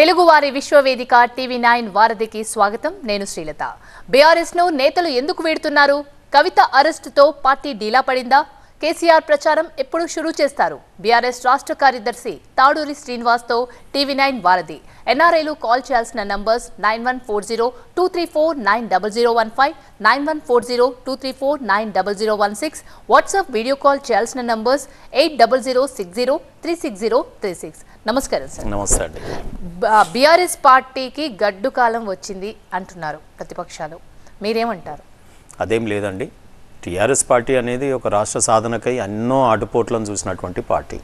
తెలుగువారి విశ్వవేదిక TV nine వారధికి స్వాగతం నేను శ్రీలత బీఆర్ఎస్ ను నేతలు ఎందుకు వేడుతున్నారు కవిత అరెస్టుతో పార్టీ డీలా పడిందా కేసీఆర్ ప్రచారం ఎప్పుడు షురూ చేస్తారు బీఆర్ఎస్ రాష్ట్ర కార్యదర్శి తాడూరి శ్రీనివాస్తో టీవీ నైన్ వారధి ఎన్ఆర్ఐలు కాల్ చేయాల్సిన numbers nine one four zero two three four nine double zero one five nine one four zero two three four nine double zero one six WhatsApp video call చేయాల్సిన numbers eight double zero six zero three six zero three six నమస్కారం sir నమస్తే అండి BRS పార్టీకి గడ్డు కాలం వచ్చింది అంటున్నారు ప్రతిపక్షాలు మీరేమంటారు అదేం లేదండి టీఆర్ఎస్ పార్టీ అనేది ఒక రాష్ట్ర సాధనకై ఎన్నో ఆటుపోట్లను చూసినటువంటి పార్టీ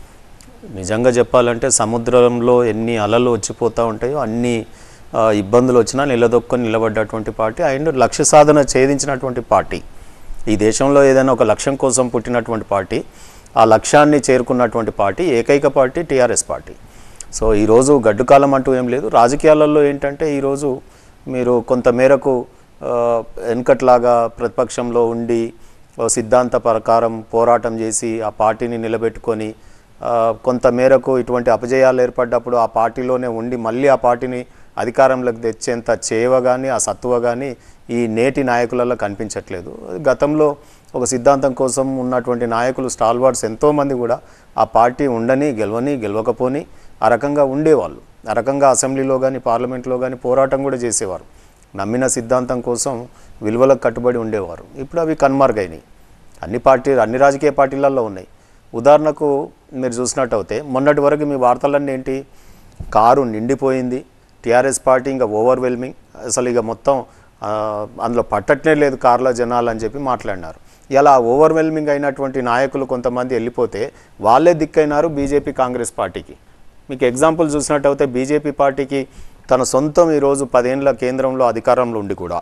నిజంగా చెప్పాలంటే సముద్రంలో ఎన్ని అలలు వచ్చిపోతూ ఉంటాయో అన్ని ఆ, ఇబ్బందులు వచ్చినా నిలదొక్కుని నిలబడ్డటువంటి పార్టీ అండ్ లక్ష్య సాధన ఛేదించినటువంటి పార్టీ ఈ దేశంలో ఏదైనా ఒక లక్ష్యం కోసం పుట్టినటువంటి పార్టీ ఆ లక్ష్యాన్ని చేరుకున్నటువంటి పార్టీ ఏకైక పార్టీ టీఆర్ఎస్ పార్టీ సో ఈరోజు గడ్డు కాలం అంటూ ఏం లేదు రాజకీయాలలో ఏంటంటే ఈరోజు మీరు కొంత మేరకు ఆ, వెనకట్లాగా ప్రతిపక్షంలో ఉండి ఓ సిద్ధాంత ప్రకారం పోరాటం చేసి ఆ పార్టీని నిలబెట్టుకొని ఆ, కొంత మేరకు ఇటువంటి అపజయాలు ఏర్పడ్డప్పుడు ఆ పార్టీలోనే ఉండి మళ్ళీ ఆ పార్టీని అధికారంలోకి తెచ్చేంత చేవ కానీ ఆ సత్తువ కానీ ఈ నేటి నాయకులలో కనిపించట్లేదు గతంలో ఒక సిద్ధాంతం కోసం ఉన్నటువంటి నాయకులు స్టాల్వార్డ్స్ ఎంతోమంది కూడా ఆ పార్టీ ఉండని గెలవని గెలవకపోని ఆ రకంగా ఉండేవాళ్ళు ఆ రకంగా అసెంబ్లీలో కానీ పార్లమెంట్లో కానీ పోరాటం కూడా చేసేవారు నమ్మిన సిద్ధాంతం కోసం విలువలకు కట్టుబడి ఉండేవారు ఇప్పుడు అవి కన్మార్గైనాయి అన్ని పార్టీ అన్ని రాజకీయ పార్టీలలో ఉన్నాయి ఉదాహరణకు మీరు చూసినట్టు అయితే మొన్నటి వరకు మీ వార్తలన్నీ ఏంటి కారు నిండిపోయింది టీఆర్ఎస్ పార్టీ ఇంకా ఓవర్వెల్మింగ్ అసలు ఇక మొత్తం ఆ, అందులో పట్టట్నే లేదు కార్ల జనాలు అని చెప్పి మాట్లాడినారు ఇలా ఓవర్వెల్మింగ్ అయినటువంటి నాయకులు కొంతమంది వెళ్ళిపోతే వాళ్ళే దిక్కైనారు బీజేపీ కాంగ్రెస్ పార్టీకి మీకు ఎగ్జాంపుల్ చూసినట్టయితే బీజేపీ పార్టీకి తన సొంతం ఈరోజు పదేళ్ల కేంద్రంలో అధికారంలో ఉండి కూడా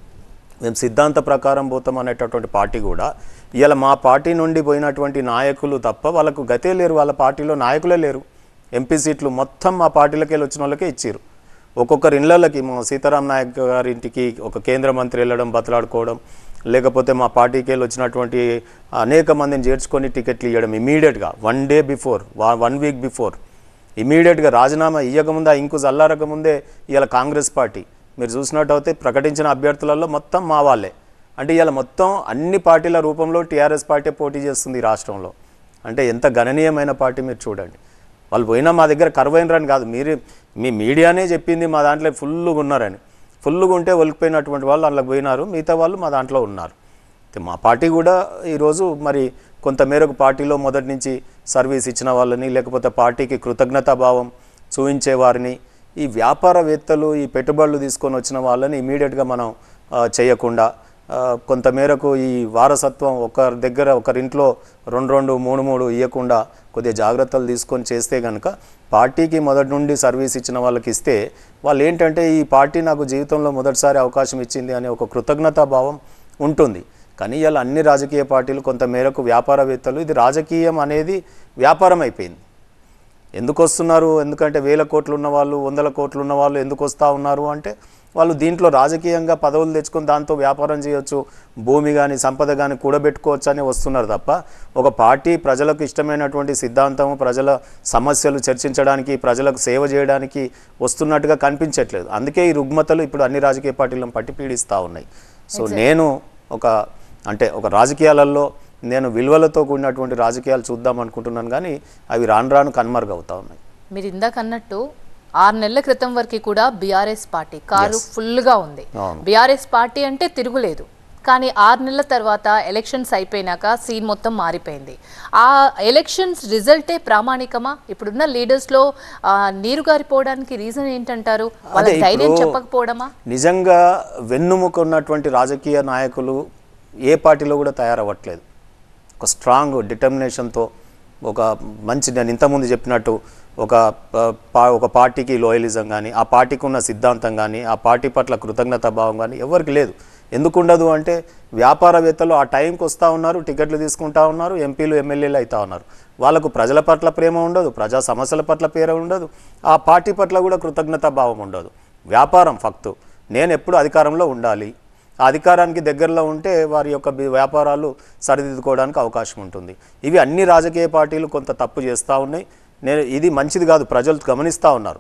మేము సిద్ధాంత ప్రకారం పోతాం అనేటటువంటి పార్టీ కూడా ఇవాళ మా పార్టీ నుండి పోయినటువంటి నాయకులు తప్ప వాళ్ళకు గతే లేరు వాళ్ళ పార్టీలో నాయకులే లేరు ఎంపీ సీట్లు మొత్తం మా పార్టీలకి వెళ్ళి వచ్చిన వాళ్ళకే ఇచ్చారు ఒక్కొక్కరి ఇళ్ళకి మా సీతారాం నాయక్ గారి ఇంటికి ఒక కేంద్ర మంత్రి వెళ్ళడం బతలాడుకోవడం లేకపోతే మా పార్టీకి వెళ్ళి వచ్చినటువంటి అనేక మందిని చేర్చుకొని టికెట్లు ఇవ్వడం ఇమీడియట్గా one day before one week before ఇమీడియట్గా రాజీనామా ఇవ్వకముందే ఆ ఇంకు చల్లారకముందే ఇవాళ కాంగ్రెస్ పార్టీ మీరు చూసినట్టయితే ప్రకటించిన అభ్యర్థులలో మొత్తం మా వాళ్ళే అంటే ఇవాళ మొత్తం అన్ని పార్టీల రూపంలో టీఆర్ఎస్ పార్టీ పోటీ చేస్తుంది ఈ రాష్ట్రంలో అంటే ఎంత గణనీయమైన పార్టీ మీరు చూడండి వాళ్ళు పోయినా మా దగ్గర కరువైనరని కాదు మీరు మీ మీడియానే చెప్పింది మా దాంట్లో ఫుల్గా ఉన్నారని ఫుల్గా ఉంటే ఒలికిపోయినటువంటి వాళ్ళు అందులోకి పోయినారు మిగతా వాళ్ళు మా దాంట్లో ఉన్నారు అయితే మా పార్టీ కూడా ఈరోజు మరి కొంత మేరకు పార్టీలో మొదటి నుంచి సర్వీస్ ఇచ్చిన వాళ్ళని లేకపోతే పార్టీకి కృతజ్ఞతాభావం చూపించే వారిని ఈ వ్యాపారవేత్తలు ఈ పెట్టుబడులు తీసుకొని వచ్చిన వాళ్ళని ఇమీడియట్గా మనం ఆ, చేయకుండా ఆ, కొంత మేరకు ఈ వారసత్వం ఒకరి దగ్గర ఒకరింట్లో రెండు రెండు మూడు మూడు ఇవ్వకుండా కొద్దిగా జాగ్రత్తలు తీసుకొని చేస్తే కనుక పార్టీకి మొదటి నుండి సర్వీస్ ఇచ్చిన వాళ్ళకి ఇస్తే వాళ్ళు ఏంటంటే ఈ పార్టీ నాకు జీవితంలో మొదటిసారి అవకాశం ఇచ్చింది అనే ఒక కృతజ్ఞతా భావం ఉంటుంది కానీ ఇలా అన్ని రాజకీయ పార్టీలు కొంత మేరకు వ్యాపారవేత్తలు ఇది రాజకీయం అనేది వ్యాపారం అయిపోయింది ఎందుకు వస్తున్నారు ఎందుకంటే వేల కోట్లు ఉన్న వాళ్ళు వందల కోట్లు ఉన్న వాళ్ళు ఎందుకు వస్తూ ఉన్నారు అంటే వాళ్ళు దీంట్లో రాజకీయంగా పదవులు తెచ్చుకొని దాంతో వ్యాపారం చేయొచ్చు భూమి కానీ సంపద కానీ కూడబెట్టుకోవచ్చు అని వస్తున్నారు తప్ప ఒక పార్టీ ప్రజలకు ఇష్టమైనటువంటి సిద్ధాంతం ప్రజల సమస్యలు చర్చించడానికి ప్రజలకు సేవ చేయడానికి వస్తున్నట్టుగా కనిపించట్లేదు అందుకే ఈ రుగ్మతలు ఇప్పుడు అన్ని రాజకీయ పార్టీలను పట్టి పీడిస్తూ ఉన్నాయి సో నేను ఒక అంటే ఒక రాజకీయాలలో నేను విలువలతో కూడినటువంటి రాజకీయాలు చూద్దాం అనుకుంటున్నాను కానీ అవి రాను రాను కనుమరుగవుతా ఉన్నాయి మీరు ఇందాక అన్నట్టు ఆరు నెలల క్రితం వరకు కూడా బీఆర్ఎస్ పార్టీ కారు ఫుల్గా ఉంది అవును. బీఆర్ఎస్ పార్టీ అంటే తిరుగులేదు కానీ ఆరు నెలల తర్వాత ఎలక్షన్స్ అయిపోయినాక సీన్ మొత్తం మారిపోయింది ఆ ఎలక్షన్స్ రిజల్టే ప్రామాణికమా ఇప్పుడున్న లీడర్స్లో ఆ, నీరు గారిపోవడానికి రీజన్ ఏంటంటారు వాళ్ళ అదే ధైర్యం ఇప్పుడు చెప్పకపోవడమా నిజంగా వెన్నుముక ఉన్నటువంటి రాజకీయ నాయకులు ఏ పార్టీలో కూడా తయారవ్వట్లేదు ఒక స్ట్రాంగ్ డిటర్మినేషన్తో ఒక మంచి నేను ఇంతకుముందు చెప్పినట్టు ఒక ఆ, పా ఒక పార్టీకి లోయలిజం కానీ ఆ పార్టీకి ఉన్న సిద్ధాంతం కానీ ఆ పార్టీ పట్ల కృతజ్ఞత భావం కానీ ఎవరికి లేదు ఎందుకు ఉండదు అంటే వ్యాపారవేత్తలు ఆ టైంకి వస్తూ ఉన్నారు టికెట్లు తీసుకుంటా ఉన్నారు ఎంపీలు ఎమ్మెల్యేలు అవుతా ఉన్నారు వాళ్ళకు ప్రజల పట్ల ప్రేమ ఉండదు ప్రజా సమస్యల పట్ల ప్రేమ ఉండదు ఆ పార్టీ పట్ల కూడా కృతజ్ఞత భావం ఉండదు వ్యాపారం ఫక్తు నేను ఎప్పుడు అధికారంలో ఉండాలి ఆ అధికారానికి దగ్గరలో ఉంటే వారి యొక్క బి- వ్యాపారాలు సరిదిద్దుకోవడానికి అవకాశం ఉంటుంది ఇవి అన్ని రాజకీయ పార్టీలు కొంత తప్పు చేస్తూ ఉన్నాయి నేను ఇది మంచిది కాదు ప్రజలు గమనిస్తూ ఉన్నారు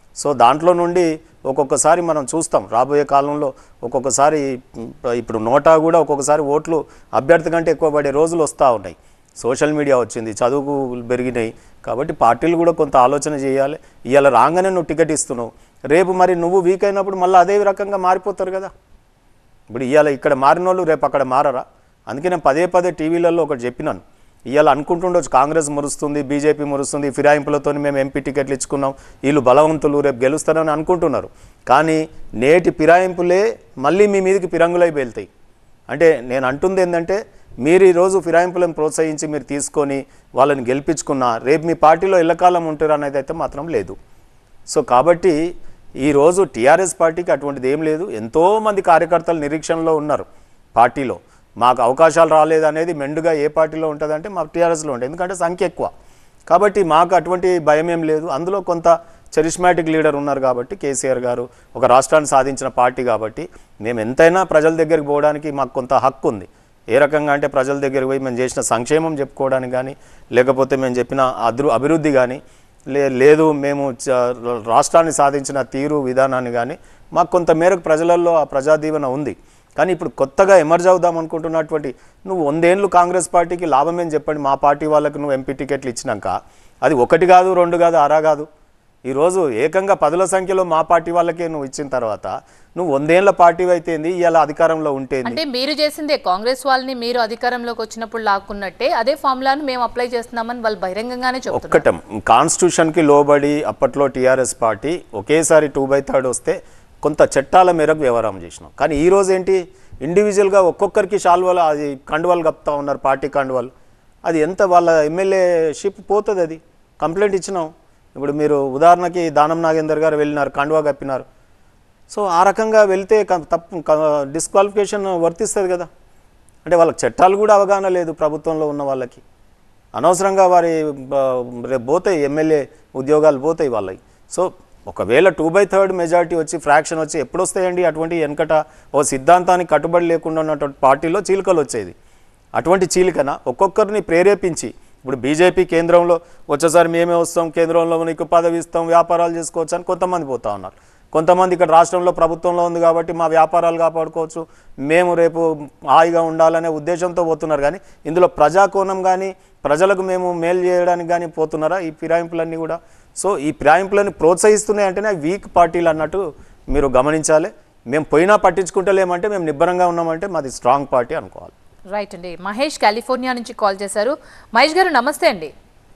సో దాంట్లో నుండి ఒక్కొక్కసారి మనం చూస్తాం రాబోయే కాలంలో ఒక్కొక్కసారి ఉమ్, ఇప్పుడు నోటా కూడా ఒక్కొక్కసారి ఓట్లు అభ్యర్థి కంటే ఎక్కువ పడే రోజులు వస్తూ ఉన్నాయి సోషల్ మీడియా వచ్చింది చదువుకు పెరిగినాయి కాబట్టి పార్టీలు కూడా కొంత ఆలోచన చేయాలి ఇవాళ రాగానే నువ్వు టికెట్ ఇస్తున్నావు రేపు మరి నువ్వు వీక్ అయినప్పుడు మళ్ళీ అదే రకంగా మారిపోతారు కదా ఇప్పుడు ఇవాళ ఇక్కడ మారిన వాళ్ళు రేపు అక్కడ మారరా అందుకే నేను పదే పదే టీవీలలో ఒకటి చెప్పినాను ఇవాళ అనుకుంటుండొచ్చు కాంగ్రెస్ మురుస్తుంది బీజేపీ మురుస్తుంది ఫిరాయింపులతో మేము ఎంపీ టికెట్లు ఇచ్చుకున్నాం వీళ్ళు బలవంతులు రేపు గెలుస్తారని అనుకుంటున్నారు కానీ నేటి ఫిరాయింపులే మళ్ళీ మీ మీదకి ఫిరంగులై వెళ్తాయి అంటే నేను అంటుంది ఏంటంటే మీరు ఈరోజు ఫిరాయింపులను ప్రోత్సహించి మీరు తీసుకొని వాళ్ళని గెలిపించుకున్నా రేపు మీ పార్టీలో ఎల్లకాలం ఉంటారు అనేది అయితే మాత్రం లేదు సో కాబట్టి ఈరోజు టీఆర్ఎస్ పార్టీకి అటువంటిది ఏం లేదు ఎంతోమంది కార్యకర్తలు నిరీక్షణలో ఉన్నారు పార్టీలో మాకు అవకాశాలు రాలేదు అనేది మెండుగా ఏ పార్టీలో ఉంటుందంటే మాకు టీఆర్ఎస్లో ఉంటుంది ఎందుకంటే సంఖ్య ఎక్కువ కాబట్టి మాకు అటువంటి భయం ఏం లేదు అందులో కొంత చరిస్మాటిక్ లీడర్ ఉన్నారు కాబట్టి కేసీఆర్ గారు ఒక రాష్ట్రాన్ని సాధించిన పార్టీ కాబట్టి మేము ఎంతైనా ప్రజల దగ్గరికి పోవడానికి మాకు కొంత హక్కు ఉంది ఏ రకంగా అంటే ప్రజల దగ్గరికి పోయి మేము చేసిన సంక్షేమం చెప్పుకోవడానికి కానీ లేకపోతే మేము చెప్పిన అదృ అభివృద్ధి కానీ లే లేదు మేము చ- రాష్ట్రాన్ని సాధించిన తీరు విధానాన్ని కానీ మాకు కొంత మేరకు ప్రజలలో ఆ ప్రజాదీవన ఉంది కానీ ఇప్పుడు కొత్తగా ఎమర్జ్ అవుదాం అనుకుంటున్నటువంటి నువ్వు వందేళ్ళు కాంగ్రెస్ పార్టీకి లాభమేం చెప్పండి మా పార్టీ వాళ్ళకు నువ్వు ఎంపీ టికెట్లు ఇచ్చినాక అది ఒకటి కాదు రెండు కాదు అరా కాదు ఈరోజు ఏకంగా పదుల సంఖ్యలో మా పార్టీ వాళ్ళకే నువ్వు ఇచ్చిన తర్వాత నువ్వు వందేళ్ల పార్టీ అయితేంది ఇవాళ అధికారంలో ఉంటేంది అంటే మీరు చేసిందే కాంగ్రెస్ వాళ్ళని మీరు అధికారంలోకి వచ్చినప్పుడు లాక్కున్నట్టే అదే ఫార్ములాను మేము అప్లై చేస్తున్నామని వాళ్ళు బహిరంగంగానే చెప్తున్నారు ఒక్కటం కాన్స్టిట్యూషన్కి లోబడి అప్పట్లో టీఆర్ఎస్ పార్టీ ఒకేసారి టూ బై థర్డ్ వస్తే కొంత చట్టాల మేరకు వ్యవహారం చేసినాం కానీ ఈ రోజు ఏంటి ఇండివిజువల్గా ఒక్కొక్కరికి శాల్వాలు అది కండువాలు కప్తా ఉన్నారు పార్టీ కండువాలు అది ఎంత వాళ్ళ ఎమ్మెల్యే షిప్ పోతుంది అది కంప్లైంట్ ఇచ్చినాం ఇప్పుడు మీరు ఉదాహరణకి దానం నాగేందర్ గారు వెళ్ళినారు కండువా కప్పినారు సో ఆ రకంగా వెళ్తే క- తప్పు డిస్క్వాలిఫికేషన్ వర్తిస్తుంది కదా అంటే వాళ్ళకి చట్టాలు కూడా అవగాహన లేదు ప్రభుత్వంలో ఉన్న వాళ్ళకి అనవసరంగా వారి బ- రేపు పోతాయి ఎమ్మెల్యే ఉద్యోగాలు పోతాయి వాళ్ళకి సో ఒకవేళ టూ బై థర్డ్ మెజారిటీ వచ్చి ఫ్రాక్షన్ వచ్చి ఎప్పుడు వస్తాయండి అటువంటి వెనకట ఓ సిద్ధాంతానికి కట్టుబడి లేకుండా ఉన్నటువంటి పార్టీలో చీలికలు వచ్చేది అటువంటి చీలికన ఒక్కొక్కరిని ప్రేరేపించి ఇప్పుడు బీజేపీ కేంద్రంలో వచ్చేసారి మేమే వస్తాం కేంద్రంలో నీకు పదవి ఇస్తాం వ్యాపారాలు చేసుకోవచ్చు అని కొంతమంది పోతా ఉన్నారు కొంతమంది ఇక్కడ రాష్ట్రంలో ప్రభుత్వంలో ఉంది కాబట్టి మా వ్యాపారాలు కాపాడుకోవచ్చు మేము రేపు హాయిగా ఉండాలనే ఉద్దేశంతో పోతున్నారు కానీ ఇందులో ప్రజాకోణం కానీ ప్రజలకు మేము మేలు చేయడానికి కానీ పోతున్నారా ఈ ఫిరాయింపులన్నీ కూడా సో ఈ ఫిరాయింపులని ప్రోత్సహిస్తున్నాయి అంటేనే వీక్ పార్టీలు అన్నట్టు మీరు గమనించాలి మేము పోయినా పట్టించుకుంటలేమంటే మేము నిబ్బరంగా ఉన్నామంటే మాది స్ట్రాంగ్ పార్టీ అనుకోవాలి రైట్ అండి మహేష్ కాలిఫోర్నియా నుంచి కాల్ చేశారు మహేష్ గారు నమస్తే అండి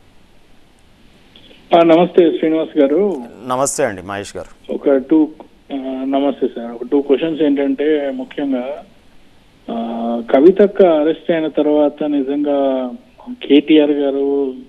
ఆ, నమస్తే శ్రీనివాస్ గారు నమస్తే అండి మహేష్ గారు ఒక టూ ఆ, నమస్తే సార్ ఒక టూ క్వశ్చన్స్ ఏంటంటే ముఖ్యంగా ఆ, కవితక్క అరెస్ట్ అయిన తర్వాత నిజంగా కేటీఆర్ గారు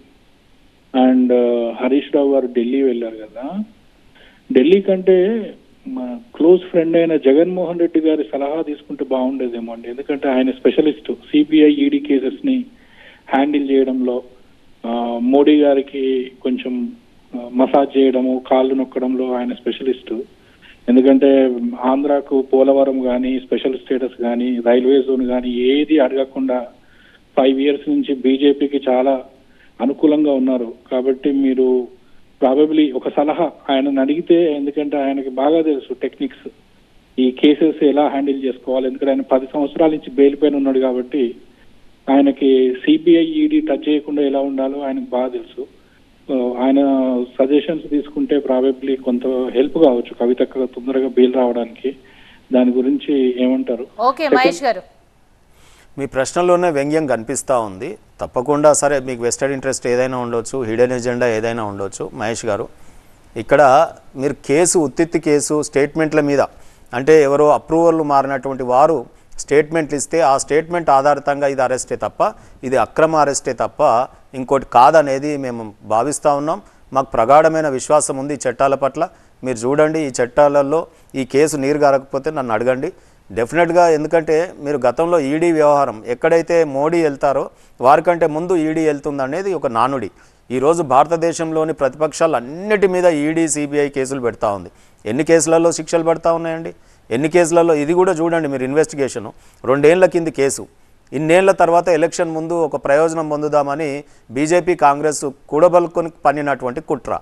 అండ్ హరీష్ రావు గారు ఢిల్లీ వెళ్ళారు కదా ఢిల్లీ కంటే మా క్లోజ్ ఫ్రెండ్ అయిన జగన్మోహన్ రెడ్డి గారి సలహా తీసుకుంటే బాగుండేదేమో అండి ఎందుకంటే ఆయన స్పెషలిస్ట్ సిబిఐ ఈడీ కేసెస్ ని హ్యాండిల్ చేయడంలో ఆ, మోడీ గారికి కొంచెం ఆ, మసాజ్ చేయడము కాళ్ళు నొక్కడంలో ఆయన స్పెషలిస్ట్ ఎందుకంటే ఆంధ్రాకు పోలవరం కానీ స్పెషల్ స్టేటస్ కానీ రైల్వే జోన్ కానీ ఏది అడగకుండా ఫైవ్ ఇయర్స్ నుంచి బీజేపీకి చాలా అనుకూలంగా ఉన్నారు కాబట్టి మీరు ప్రాబబ్లీ ఒక సలహా ఆయనను అడిగితే ఎందుకంటే ఆయనకి బాగా తెలుసు టెక్నిక్స్ ఈ కేసెస్ ఎలా హ్యాండిల్ చేసుకోవాలి ఎందుకంటే ఆయన పది సంవత్సరాల నుంచి బెయిల్ పైన ఉన్నాడు కాబట్టి ఆయనకి సిబిఐ ఈడీ టచ్ చేయకుండా ఎలా ఉండాలో ఆయనకు బాగా తెలుసు సో ఆయన సజెషన్స్ తీసుకుంటే ప్రాబబ్లీ కొంత హెల్ప్ కావచ్చు కవితక్క తొందరగా బెయిల్ రావడానికి దాని గురించి ఏమంటారు ఓకే మహేష్ గారు మీ ప్రశ్నలోనే వ్యంగ్యం కనిపిస్తూ ఉంది తప్పకుండా సరే మీకు వెస్టెడ్ ఇంట్రెస్ట్ ఏదైనా ఉండొచ్చు హిడెన్ ఎజెండా ఏదైనా ఉండొచ్చు మహేష్ గారు ఇక్కడ మీరు కేసు ఉత్తిత్తి కేసు స్టేట్మెంట్ల మీద అంటే ఎవరో అప్రూవల్ మారినటువంటి వారు స్టేట్మెంట్లు ఇస్తే ఆ స్టేట్మెంట్ ఆధారితంగా ఇది అరెస్టే తప్ప ఇది అక్రమ అరెస్టే తప్ప ఇంకోటి కాదనేది మేము భావిస్తూ ఉన్నాం మాకు ప్రగాఢమైన విశ్వాసం ఉంది ఈ చట్టాల పట్ల మీరు చూడండి ఈ చట్టాలలో ఈ కేసు నీరు గారకపోతే నన్ను అడగండి డెఫినెట్గా ఎందుకంటే మీరు గతంలో ఈడీ వ్యవహారం ఎక్కడైతే మోడీ వెళ్తారో వారికంటే ముందు ఈడీ వెళ్తుంది అనేది ఒక నానుడి ఈరోజు భారతదేశంలోని ప్రతిపక్షాలు అన్నిటి మీద ఈడీ సిబిఐ కేసులు పెడతా ఉంది ఎన్ని కేసులలో శిక్షలు పడతా ఉన్నాయండి ఎన్ని కేసులలో ఇది కూడా చూడండి మీరు ఇన్వెస్టిగేషను రెండేళ్ల కింది కేసు ఇన్నేళ్ల తర్వాత ఎలక్షన్ ముందు ఒక ప్రయోజనం పొందుదామని బీజేపీ కాంగ్రెస్ కూడబలుకొని పన్నినటువంటి కుట్ర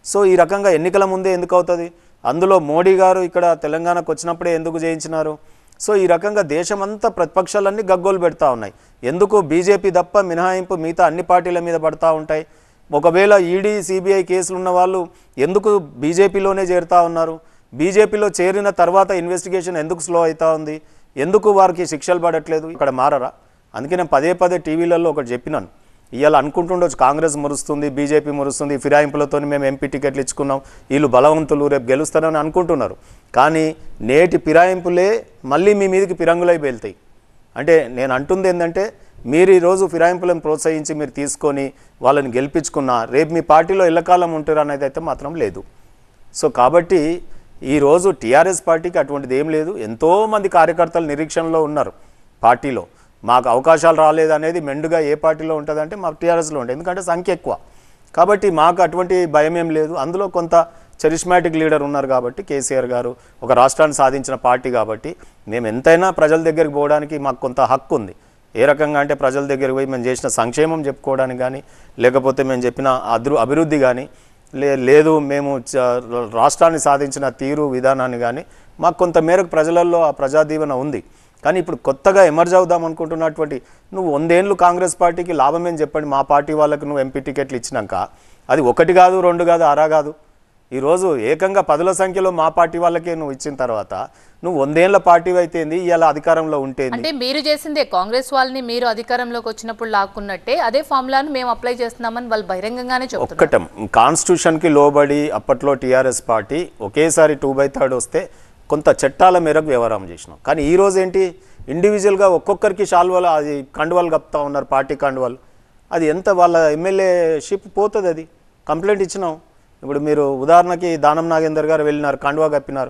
సో ఈ రకంగా ఎన్నికల ముందే ఎందుకు అవుతుంది అందులో మోడీ గారు ఇక్కడ తెలంగాణకు వచ్చినప్పుడే ఎందుకు చేయించినారు సో ఈ రకంగా దేశమంతా ప్రతిపక్షాలన్నీ గగ్గోలు పెడతా ఉన్నాయి ఎందుకు బీజేపీ తప్ప మినహాయింపు మిగతా అన్ని పార్టీల మీద పడతా ఉంటాయి ఒకవేళ ఈడీ సిబిఐ కేసులు ఉన్న వాళ్ళు ఎందుకు బీజేపీలోనే చేరుతా ఉన్నారు బీజేపీలో చేరిన తర్వాత ఇన్వెస్టిగేషన్ ఎందుకు స్లో అవుతా ఉంది ఎందుకు వారికి శిక్షలు పడట్లేదు ఇక్కడ మారరా అందుకే నేను పదే పదే టీవీలలో ఒకటి చెప్పినాను ఇవాళ అనుకుంటుండొచ్చు కాంగ్రెస్ మురుస్తుంది బీజేపీ మురుస్తుంది ఫిరాయింపులతో మేము ఎంపీ టికెట్లు ఇచ్చుకున్నాం వీళ్ళు బలవంతులు రేపు గెలుస్తారని అనుకుంటున్నారు కానీ నేటి ఫిరాయింపులే మళ్ళీ మీ మీదకి పిరంగులై వెళ్తాయి అంటే నేను అంటుంది ఏంటంటే మీరు ఈరోజు ఫిరాయింపులను ప్రోత్సహించి మీరు తీసుకొని వాళ్ళని గెలిపించుకున్నా రేపు మీ పార్టీలో ఎల్లకాలం ఉంటారు అనేది అయితే మాత్రం లేదు సో కాబట్టి ఈరోజు టీఆర్ఎస్ పార్టీకి అటువంటిది ఏం లేదు ఎంతోమంది కార్యకర్తలు నిరీక్షణలో ఉన్నారు పార్టీలో మాకు అవకాశాలు రాలేదు అనేది మెండుగా ఏ పార్టీలో ఉంటుందంటే మాకు టీఆర్ఎస్లో ఉంటుంది ఎందుకంటే సంఖ్య ఎక్కువ కాబట్టి మాకు అటువంటి భయం ఏం లేదు అందులో కొంత చరిస్మాటిక్ లీడర్ ఉన్నారు కాబట్టి కేసీఆర్ గారు ఒక రాష్ట్రాన్ని సాధించిన పార్టీ కాబట్టి మేము ఎంతైనా ప్రజల దగ్గరికి పోవడానికి మాకు కొంత హక్కు ఉంది ఏ రకంగా అంటే ప్రజల దగ్గరికి పోయి మేము చేసిన సంక్షేమం చెప్పుకోవడానికి కానీ లేకపోతే మేము చెప్పిన అదృ అభివృద్ధి కానీ లే లేదు మేము చ- రాష్ట్రాన్ని సాధించిన తీరు విధానాన్ని కానీ మాకు కొంత మేరకు ప్రజలలో ఆ ప్రజాదీవన ఉంది కానీ ఇప్పుడు కొత్తగా ఎమర్జ్ అవుదాం అనుకుంటున్నటువంటి నువ్వు వందేళ్ళు కాంగ్రెస్ పార్టీకి లాభమేం చెప్పండి మా పార్టీ వాళ్ళకు నువ్వు ఎంపీ టికెట్లు ఇచ్చినాక అది ఒకటి కాదు రెండు కాదు అరా కాదు ఈరోజు ఏకంగా పదుల సంఖ్యలో మా పార్టీ వాళ్ళకే నువ్వు ఇచ్చిన తర్వాత నువ్వు వందేళ్ల పార్టీ అయితేంది ఇవాళ అధికారంలో ఉంటేంది అంటే మీరు చేసిందే కాంగ్రెస్ వాళ్ళని మీరు అధికారంలోకి వచ్చినప్పుడు లాక్కున్నట్టే అదే ఫార్ములాను మేము అప్లై చేస్తున్నామని వాళ్ళు బహిరంగంగానే చెప్తున్నారు ఒక్కటం కాన్స్టిట్యూషన్కి లోబడి అప్పట్లో టీఆర్ఎస్ పార్టీ ఒకేసారి టూ బై థర్డ్ వస్తే కొంత చట్టాల మేరకు వ్యవహారం చేసినాం కానీ ఈ రోజు ఏంటి ఇండివిజువల్గా ఒక్కొక్కరికి శాల్వాలు అది కండువాలు కప్తా ఉన్నారు పార్టీ కండువాలు అది ఎంత వాళ్ళ ఎమ్మెల్యే షిప్ పోతుంది అది కంప్లైంట్ ఇచ్చినాం ఇప్పుడు మీరు ఉదాహరణకి దానం నాగేందర్ గారు వెళ్ళినారు కండువా కప్పినారు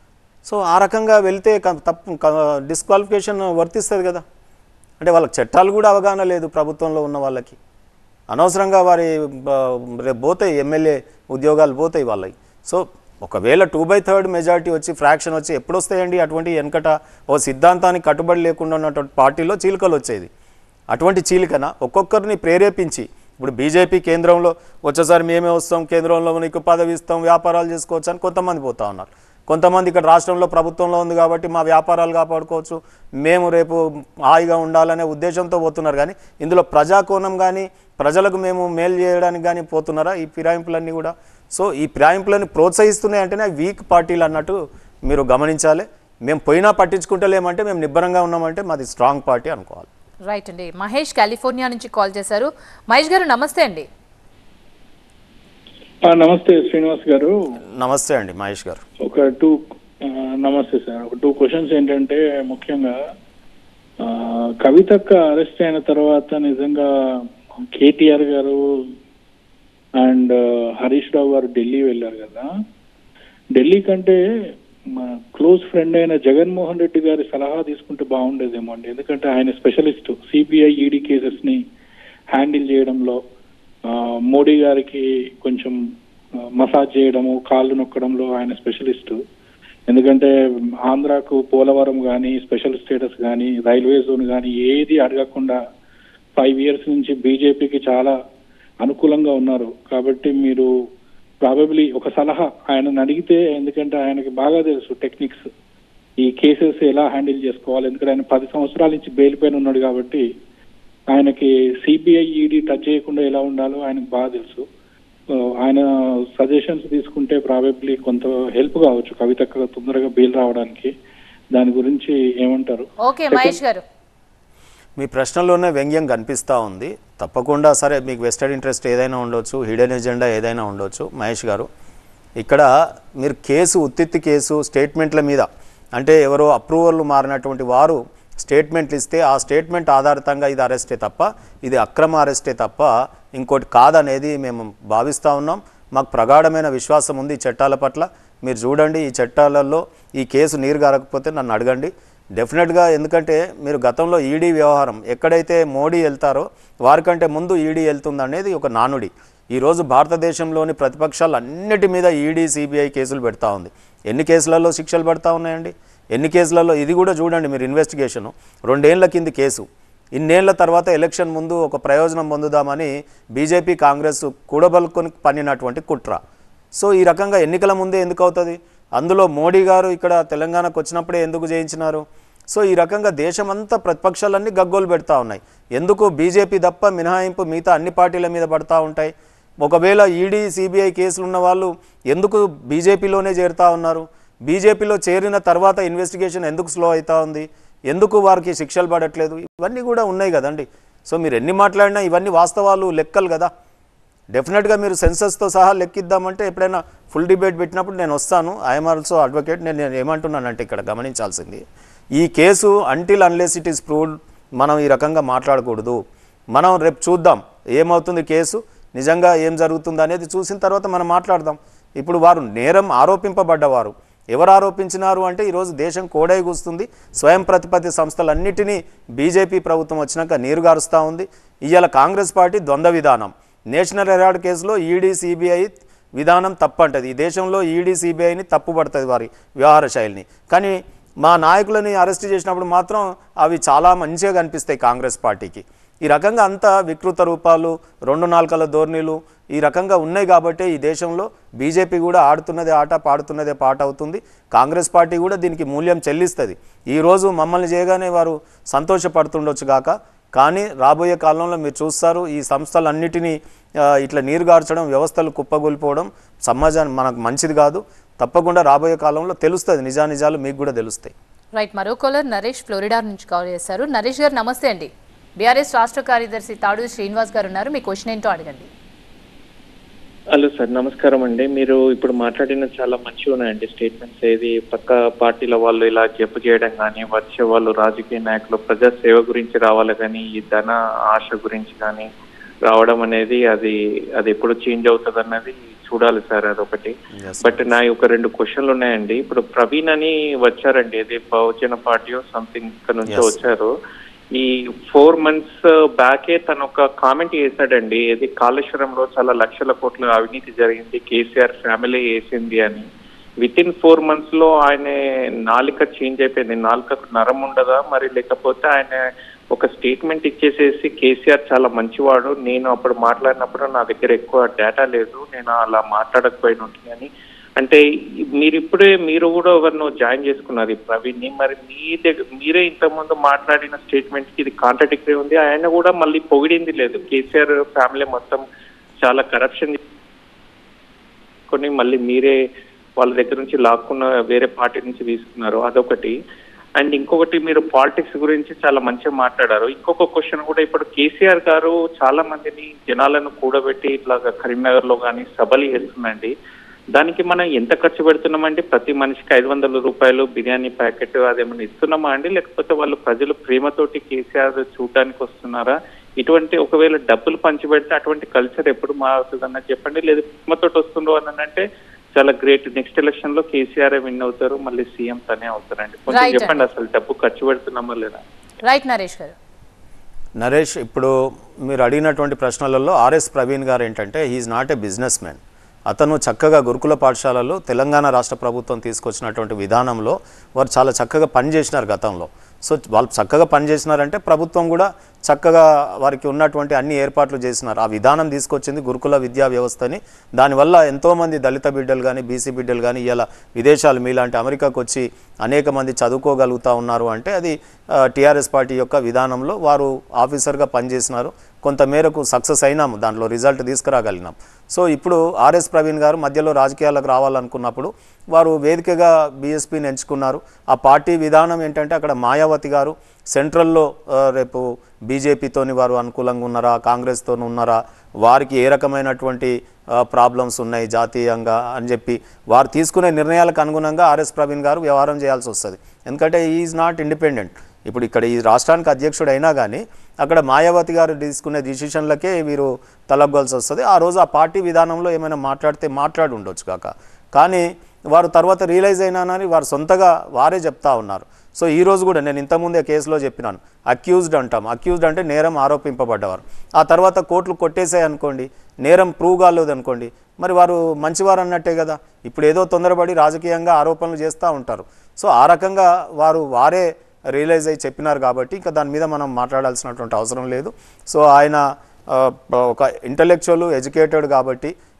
సో ఆ రకంగా వెళ్తే క- తప్పు డిస్క్వాలిఫికేషన్ వర్తిస్తుంది కదా అంటే వాళ్ళకి చట్టాలు కూడా అవగాహన లేదు ప్రభుత్వంలో ఉన్న వాళ్ళకి అనవసరంగా వారి బ- రేపు పోతాయి ఎమ్మెల్యే ఉద్యోగాలు పోతాయి వాళ్ళకి సో ఒకవేళ టూ బై థర్డ్ మెజారిటీ వచ్చి ఫ్రాక్షన్ వచ్చి ఎప్పుడు వస్తాయండి అటువంటి వెనకట ఓ సిద్ధాంతానికి కట్టుబడి లేకుండా ఉన్నటువంటి పార్టీలో చీలికలు వచ్చేది అటువంటి చీలికన ఒక్కొక్కరిని ప్రేరేపించి ఇప్పుడు బీజేపీ కేంద్రంలో వచ్చేసారి మేమే వస్తాం కేంద్రంలో నీకు పదవి ఇస్తాం వ్యాపారాలు చేసుకోవచ్చు అని కొంతమంది పోతా ఉన్నారు కొంతమంది ఇక్కడ రాష్ట్రంలో ప్రభుత్వంలో ఉంది కాబట్టి మా వ్యాపారాలు కాపాడుకోవచ్చు మేము రేపు హాయిగా ఉండాలనే ఉద్దేశంతో పోతున్నారు కానీ ఇందులో ప్రజాకోణం కానీ ప్రజలకు మేము మేలు చేయడానికి కానీ పోతున్నారా ఈ ఫిరాయింపులన్నీ కూడా సో ఈ ఫిరాయింపులని ప్రోత్సహిస్తున్నాయి అంటేనే వీక్ పార్టీలు అన్నట్టు మీరు గమనించాలి మేము పోయినా పట్టించుకుంటలేమంటే మేము నిబ్బరంగా ఉన్నామంటే మాది స్ట్రాంగ్ పార్టీ అనుకోవాలి రైట్ అండి మహేష్ కాలిఫోర్నియా నుంచి కాల్ చేశారు మహేష్ గారు నమస్తే అండి ఆ, నమస్తే శ్రీనివాస్ గారు నమస్తే అండి మహేష్ గారు ఒక టూ ఆ, నమస్తే సార్ ఒక టూ క్వశ్చన్స్ ఏంటంటే ముఖ్యంగా ఆ, కవితక్క అరెస్ట్ అయిన తర్వాత నిజంగా కేటీఆర్ గారు అండ్ హరీష్ రావు గారు ఢిల్లీ వెళ్ళారు కదా ఢిల్లీ కంటే మా క్లోజ్ ఫ్రెండ్ అయిన జగన్మోహన్ రెడ్డి గారి సలహా తీసుకుంటే బాగుండేదేమో అండి ఎందుకంటే ఆయన స్పెషలిస్ట్ సిబిఐ ఈడీ కేసెస్ ని హ్యాండిల్ చేయడంలో ఆ, మోడీ గారికి కొంచెం ఆ, మసాజ్ చేయడము కాళ్ళు నొక్కడంలో ఆయన స్పెషలిస్ట్ ఎందుకంటే ఆంధ్రాకు పోలవరం కానీ స్పెషల్ స్టేటస్ కానీ రైల్వే జోన్ కానీ ఏది అడగకుండా ఫైవ్ ఇయర్స్ నుంచి బీజేపీకి చాలా అనుకూలంగా ఉన్నారు కాబట్టి మీరు ప్రాబబ్లీ ఒక సలహా ఆయనను అడిగితే ఎందుకంటే ఆయనకి బాగా తెలుసు టెక్నిక్స్ ఈ కేసెస్ ఎలా హ్యాండిల్ చేసుకోవాలి ఎందుకంటే ఆయన పది సంవత్సరాల నుంచి బెయిల్ పైన ఉన్నాడు కాబట్టి ఆయనకి సిబిఐ ఈడీ టచ్ చేయకుండా ఎలా ఉండాలో ఆయనకు బాగా తెలుసు సో ఆయన సజెషన్స్ తీసుకుంటే ప్రాబబ్లీ కొంత హెల్ప్ కావచ్చు కవితక్క తొందరగా బెయిల్ రావడానికి దాని గురించి ఏమంటారు ఓకే మహేష్ గారు మీ ప్రశ్నలోనే వ్యంగ్యం కనిపిస్తూ ఉంది తప్పకుండా సరే మీకు వెస్టెడ్ ఇంట్రెస్ట్ ఏదైనా ఉండొచ్చు హిడెన్ ఎజెండా ఏదైనా ఉండొచ్చు మహేష్ గారు ఇక్కడ మీరు కేసు ఉత్తిత్తి కేసు స్టేట్మెంట్ల మీద అంటే ఎవరో అప్రూవల్ మారినటువంటి వారు స్టేట్మెంట్లు ఇస్తే ఆ స్టేట్మెంట్ ఆధారితంగా ఇది అరెస్టే తప్ప ఇది అక్రమ అరెస్టే తప్ప ఇంకోటి కాదనేది మేము భావిస్తూ ఉన్నాం మాకు ప్రగాఢమైన విశ్వాసం ఉంది ఈ చట్టాల పట్ల మీరు చూడండి ఈ చట్టాలలో ఈ కేసు నీరు గారకపోతే నన్ను అడగండి డెఫినెట్గా ఎందుకంటే మీరు గతంలో ఈడీ వ్యవహారం ఎక్కడైతే మోడీ వెళ్తారో వారికంటే ముందు ఈడీ వెళ్తుంది అనేది ఒక నానుడి ఈరోజు భారతదేశంలోని ప్రతిపక్షాలు అన్నిటి మీద ఈడీ సిబిఐ కేసులు పెడతా ఉంది ఎన్ని కేసులలో శిక్షలు పడతా ఉన్నాయండి ఎన్ని కేసులలో ఇది కూడా చూడండి మీరు ఇన్వెస్టిగేషను రెండేళ్ల కింది కేసు ఇన్నేళ్ల తర్వాత ఎలక్షన్ ముందు ఒక ప్రయోజనం పొందుదామని బీజేపీ కాంగ్రెస్ కూడబలుకొని పన్నినటువంటి కుట్ర సో ఈ రకంగా ఎన్నికల ముందే ఎందుకు అవుతుంది అందులో మోడీ గారు ఇక్కడ తెలంగాణకు వచ్చినప్పుడే ఎందుకు చేయించినారు సో ఈ రకంగా దేశమంతా ప్రతిపక్షాలన్నీ గగ్గోలు పెడతా ఉన్నాయి ఎందుకు బీజేపీ తప్ప మినహాయింపు మిగతా అన్ని పార్టీల మీద పడతా ఉంటాయి ఒకవేళ ఈడీ సిబిఐ కేసులు ఉన్న వాళ్ళు ఎందుకు బీజేపీలోనే చేరుతా ఉన్నారు బీజేపీలో చేరిన తర్వాత ఇన్వెస్టిగేషన్ ఎందుకు స్లో అవుతా ఉంది ఎందుకు వారికి శిక్షలు పడట్లేదు ఇవన్నీ కూడా ఉన్నాయి కదండి సో మీరు ఎన్ని మాట్లాడినా ఇవన్నీ వాస్తవాలు లెక్కలు కదా డెఫినెట్గా మీరు సెన్సస్తో సహా లెక్కిద్దామంటే ఎప్పుడైనా ఫుల్ డిబేట్ పెట్టినప్పుడు నేను వస్తాను ఐఎమ్ ఆల్సో అడ్వకేట్ నేను నేను ఏమంటున్నానంటే ఇక్కడ గమనించాల్సింది ఈ case until unless it is proved మనం ఈ రకంగా మాట్లాడకూడదు మనం రేపు చూద్దాం ఏమవుతుంది కేసు నిజంగా ఏం జరుగుతుంది అనేది చూసిన తర్వాత మనం మాట్లాడదాం ఇప్పుడు వారు నేరం ఆరోపింపబడ్డవారు ఎవరు ఆరోపించినారు అంటే ఈరోజు దేశం కోడై కూస్తుంది స్వయం ప్రతిపత్తి సంస్థలన్నిటినీ బీజేపీ ప్రభుత్వం వచ్చినాక నీరుగారుస్తూ ఉంది ఇవాళ కాంగ్రెస్ పార్టీ ద్వంద్వ విధానం నేషనల్ హెరాల్డ్ కేసులో ఈడీ సిబిఐ విధానం తప్పంటది ఈ దేశంలో ఈడీ సిబిఐని తప్పుపడుతుంది వారి వ్యవహార శైలిని కానీ మా నాయకులని అరెస్ట్ చేసినప్పుడు మాత్రం అవి చాలా మంచిగా కనిపిస్తాయి కాంగ్రెస్ పార్టీకి ఈ రకంగా అంతా వికృత రూపాలు రెండు నాలుకల ధోరణిలు ఈ రకంగా ఉన్నాయి కాబట్టి ఈ దేశంలో బీజేపీ కూడా ఆడుతున్నదే ఆట పాడుతున్నదే పాట అవుతుంది కాంగ్రెస్ పార్టీ కూడా దీనికి మూల్యం చెల్లిస్తుంది ఈరోజు మమ్మల్ని చేయగానే వారు సంతోషపడుతుండొచ్చు కాక కానీ రాబోయే కాలంలో మీరు చూస్తారు ఈ సంస్థలన్నిటినీ ఆ, ఇట్లా నీరుగార్చడం వ్యవస్థలు కుప్పగొలిపోవడం సమాజానికి మనకు మంచిది కాదు తప్పకుండా రాబోయే కాలంలో తెలుస్తుంది నిజానిజాలు మీకు కూడా తెలుస్తాయి రైట్ మరో కాలర్ నరేష్ ఫ్లోరిడా నుంచి కాల్ చేశారు నరేష్ గారు నమస్తే అండి బీఆర్ఎస్ రాష్ట్ర కార్యదర్శి తాడు శ్రీనివాస్ గారు ఉన్నారు మీ క్వశ్చన్ ఏంటో అడగండి హలో సార్ నమస్కారం అండి మీరు ఇప్పుడు మాట్లాడిన చాలా మంచిగా ఉన్నాయండి స్టేట్మెంట్స్ ఏది పక్క పార్టీల వాళ్ళు ఇలా జప్పు చేయడం కానీ వచ్చే వాళ్ళు రాజకీయ నాయకులు ప్రజా సేవ గురించి రావాలి కానీ ఈ ధన ఆశ గురించి కానీ రావడం అనేది అది అది ఎప్పుడు చేంజ్ అవుతుంది అన్నది చూడాలి సార్ అదొకటి Yes, బట్ నా ఒక రెండు క్వశ్చన్లు ఉన్నాయండి ఇప్పుడు ప్రవీణ్ అని వచ్చారండి ఇది బహుజన పార్టీ సంథింగ్ ఇక్కడ నుంచి Yes. వచ్చారు ఈ ఫోర్ మంత్స్ బ్యాకే తను ఒక కామెంట్ చేశాడండి ఇది కాళేశ్వరంలో చాలా లక్షల కోట్ల అవినీతి జరిగింది కేసీఆర్ ఫ్యామిలీ వేసింది అని విత్ ఇన్ ఫోర్ మంత్స్ లో ఆయన నాలిక చేంజ్ అయిపోయింది నాలుకకు నరం ఉండదా మరి లేకపోతే ఆయన ఒక స్టేట్మెంట్ ఇచ్చేసేసి కేసీఆర్ చాలా మంచివాడు నేను అప్పుడు మాట్లాడినప్పుడు నా దగ్గర ఎక్కువ డేటా లేదు నేను అలా మాట్లాడకపోయిన అని అంటే మీరు ఇప్పుడే మీరు కూడా ఎవరినో జాయిన్ చేసుకున్నారు ఈ ప్రవీణ్ ని మరి మీ దగ్గర మీరే ఇంతకుముందు మాట్లాడిన స్టేట్మెంట్ కి ఇది కాంట్రడిక్టరీ ఉంది ఆయన కూడా మళ్ళీ పొగిడింది లేదు కేసీఆర్ ఫ్యామిలీ మొత్తం చాలా కరప్షన్ కొన్ని మళ్ళీ మీరే వాళ్ళ దగ్గర నుంచి లాక్కున్న వేరే పార్టీ నుంచి తీసుకున్నారు అదొకటి అండ్ ఇంకొకటి మీరు పాలిటిక్స్ గురించి చాలా మంచిగా మాట్లాడారు ఇంకొక క్వశ్చన్ కూడా ఇప్పుడు కేసీఆర్ గారు చాలా మందిని జనాలను కూడబెట్టి ఇట్లా కరీంనగర్ లో కానీ సభలు చేస్తుందండి దానికి మనం ఎంత ఖర్చు పెడుతున్నామండి ప్రతి మనిషికి ఐదు వందల రూపాయలు బిర్యానీ ప్యాకెట్ అదేమన్నా ఇస్తున్నామా అండి లేకపోతే వాళ్ళు ప్రజలు ప్రేమతోటి కేసీఆర్ చూడడానికి వస్తున్నారా ఇటువంటి ఒకవేళ డబ్బులు పంచిపెడితే అటువంటి కల్చర్ ఎప్పుడు మారుతుంది అన్నది చెప్పండి లేదు ప్రేమతోటి వస్తుండ్రు అని అంటే చాలా గ్రేట్ నెక్స్ట్ ఎలక్షన్ లో కేసీఆర్ విన్ అవుతారు మళ్ళీ సీఎం తనే అవుతారండి కొంచెం Right చెప్పండి అసలు డబ్బు ఖర్చు పెడుతున్నామా లేదా రైట్ నరేష్ గారు నరేష్ ఇప్పుడు మీరు అడిగినటువంటి ప్రశ్నలలో ఆర్ఎస్ ప్రవీణ్ గారు ఏంటంటే he is not a businessman అతను చక్కగా గురుకుల పాఠశాలలో తెలంగాణ రాష్ట్ర ప్రభుత్వం తీసుకొచ్చినటువంటి విధానంలో వారు చాలా చక్కగా పనిచేసినారు గతంలో సో వాళ్ళు చక్కగా పనిచేసినారంటే ప్రభుత్వం కూడా చక్కగా వారికి ఉన్నటువంటి అన్ని ఏర్పాట్లు చేసినారు ఆ విధానం తీసుకొచ్చింది గురుకుల విద్యా వ్యవస్థని దానివల్ల ఎంతోమంది దళిత బిడ్డలు కానీ బీసీ బిడ్డలు కానీ ఇలా విదేశాలు మీలాంటి అమెరికాకు వచ్చి అనేక మంది చదువుకోగలుగుతా ఉన్నారు అంటే అది టీఆర్ఎస్ పార్టీ యొక్క విధానంలో వారు ఆఫీసర్గా పనిచేసినారు కొంతమేరకు సక్సెస్ అయినాము దాంట్లో రిజల్ట్ తీసుకురాగలిగినాం సో ఇప్పుడు ఆర్ఎస్ ప్రవీణ్ గారు మధ్యలో రాజకీయాలకు రావాలనుకున్నప్పుడు వారు వేదికగా బీఎస్పీని ఎంచుకున్నారు ఆ పార్టీ విధానం ఏంటంటే అక్కడ మాయావతి గారు సెంట్రల్లో ఆ, రేపు బీజేపీతోని వారు అనుకూలంగా ఉన్నారా కాంగ్రెస్తో ఉన్నారా వారికి ఏ రకమైనటువంటి ప్రాబ్లమ్స్ ఉన్నాయి జాతీయంగా అని చెప్పి వారు తీసుకునే నిర్ణయాలకు అనుగుణంగా ఆర్ఎస్ ప్రవీణ్ గారు వ్యవహారం చేయాల్సి వస్తుంది ఎందుకంటే ఈజ్ నాట్ ఇండిపెండెంట్ ఇప్పుడు ఇక్కడ ఈ రాష్ట్రానికి అధ్యక్షుడు అయినా కానీ అక్కడ మాయావతి గారు తీసుకునే డిసిషన్లకే వీరు తలగ్గాల్సి వస్తుంది ఆ రోజు ఆ పార్టీ విధానంలో ఏమైనా మాట్లాడితే మాట్లాడి ఉండొచ్చు కాక కానీ వారు తర్వాత రియలైజ్ అయినానని వారు సొంతగా వారే చెప్తా ఉన్నారు సో ఈ రోజు కూడా నేను ఇంతకుముందే కేసులో చెప్పినాను అక్యూజ్డ్ అంటాం అక్యూజ్డ్ అంటే నేరం ఆరోపింపబడ్డవారు ఆ తర్వాత కోర్టులు కొట్టేసాయి అనుకోండి నేరం ప్రూవ్ కాలేదు అనుకోండి మరి వారు మంచివారు అన్నట్టే కదా ఇప్పుడు ఏదో తొందరపడి రాజకీయంగా ఆరోపణలు చేస్తూ ఉంటారు సో ఆ రకంగా వారు వారే రియలైజ్ అయ్యి చెప్పినారు కాబట్టి ఇంకా దాని మీద మనం మాట్లాడాల్సినటువంటి అవసరం లేదు సో ఆయన ఆ, ఒక ఇంటలెక్చువల్ ఎడ్యుకేటెడ్ కాబట్టి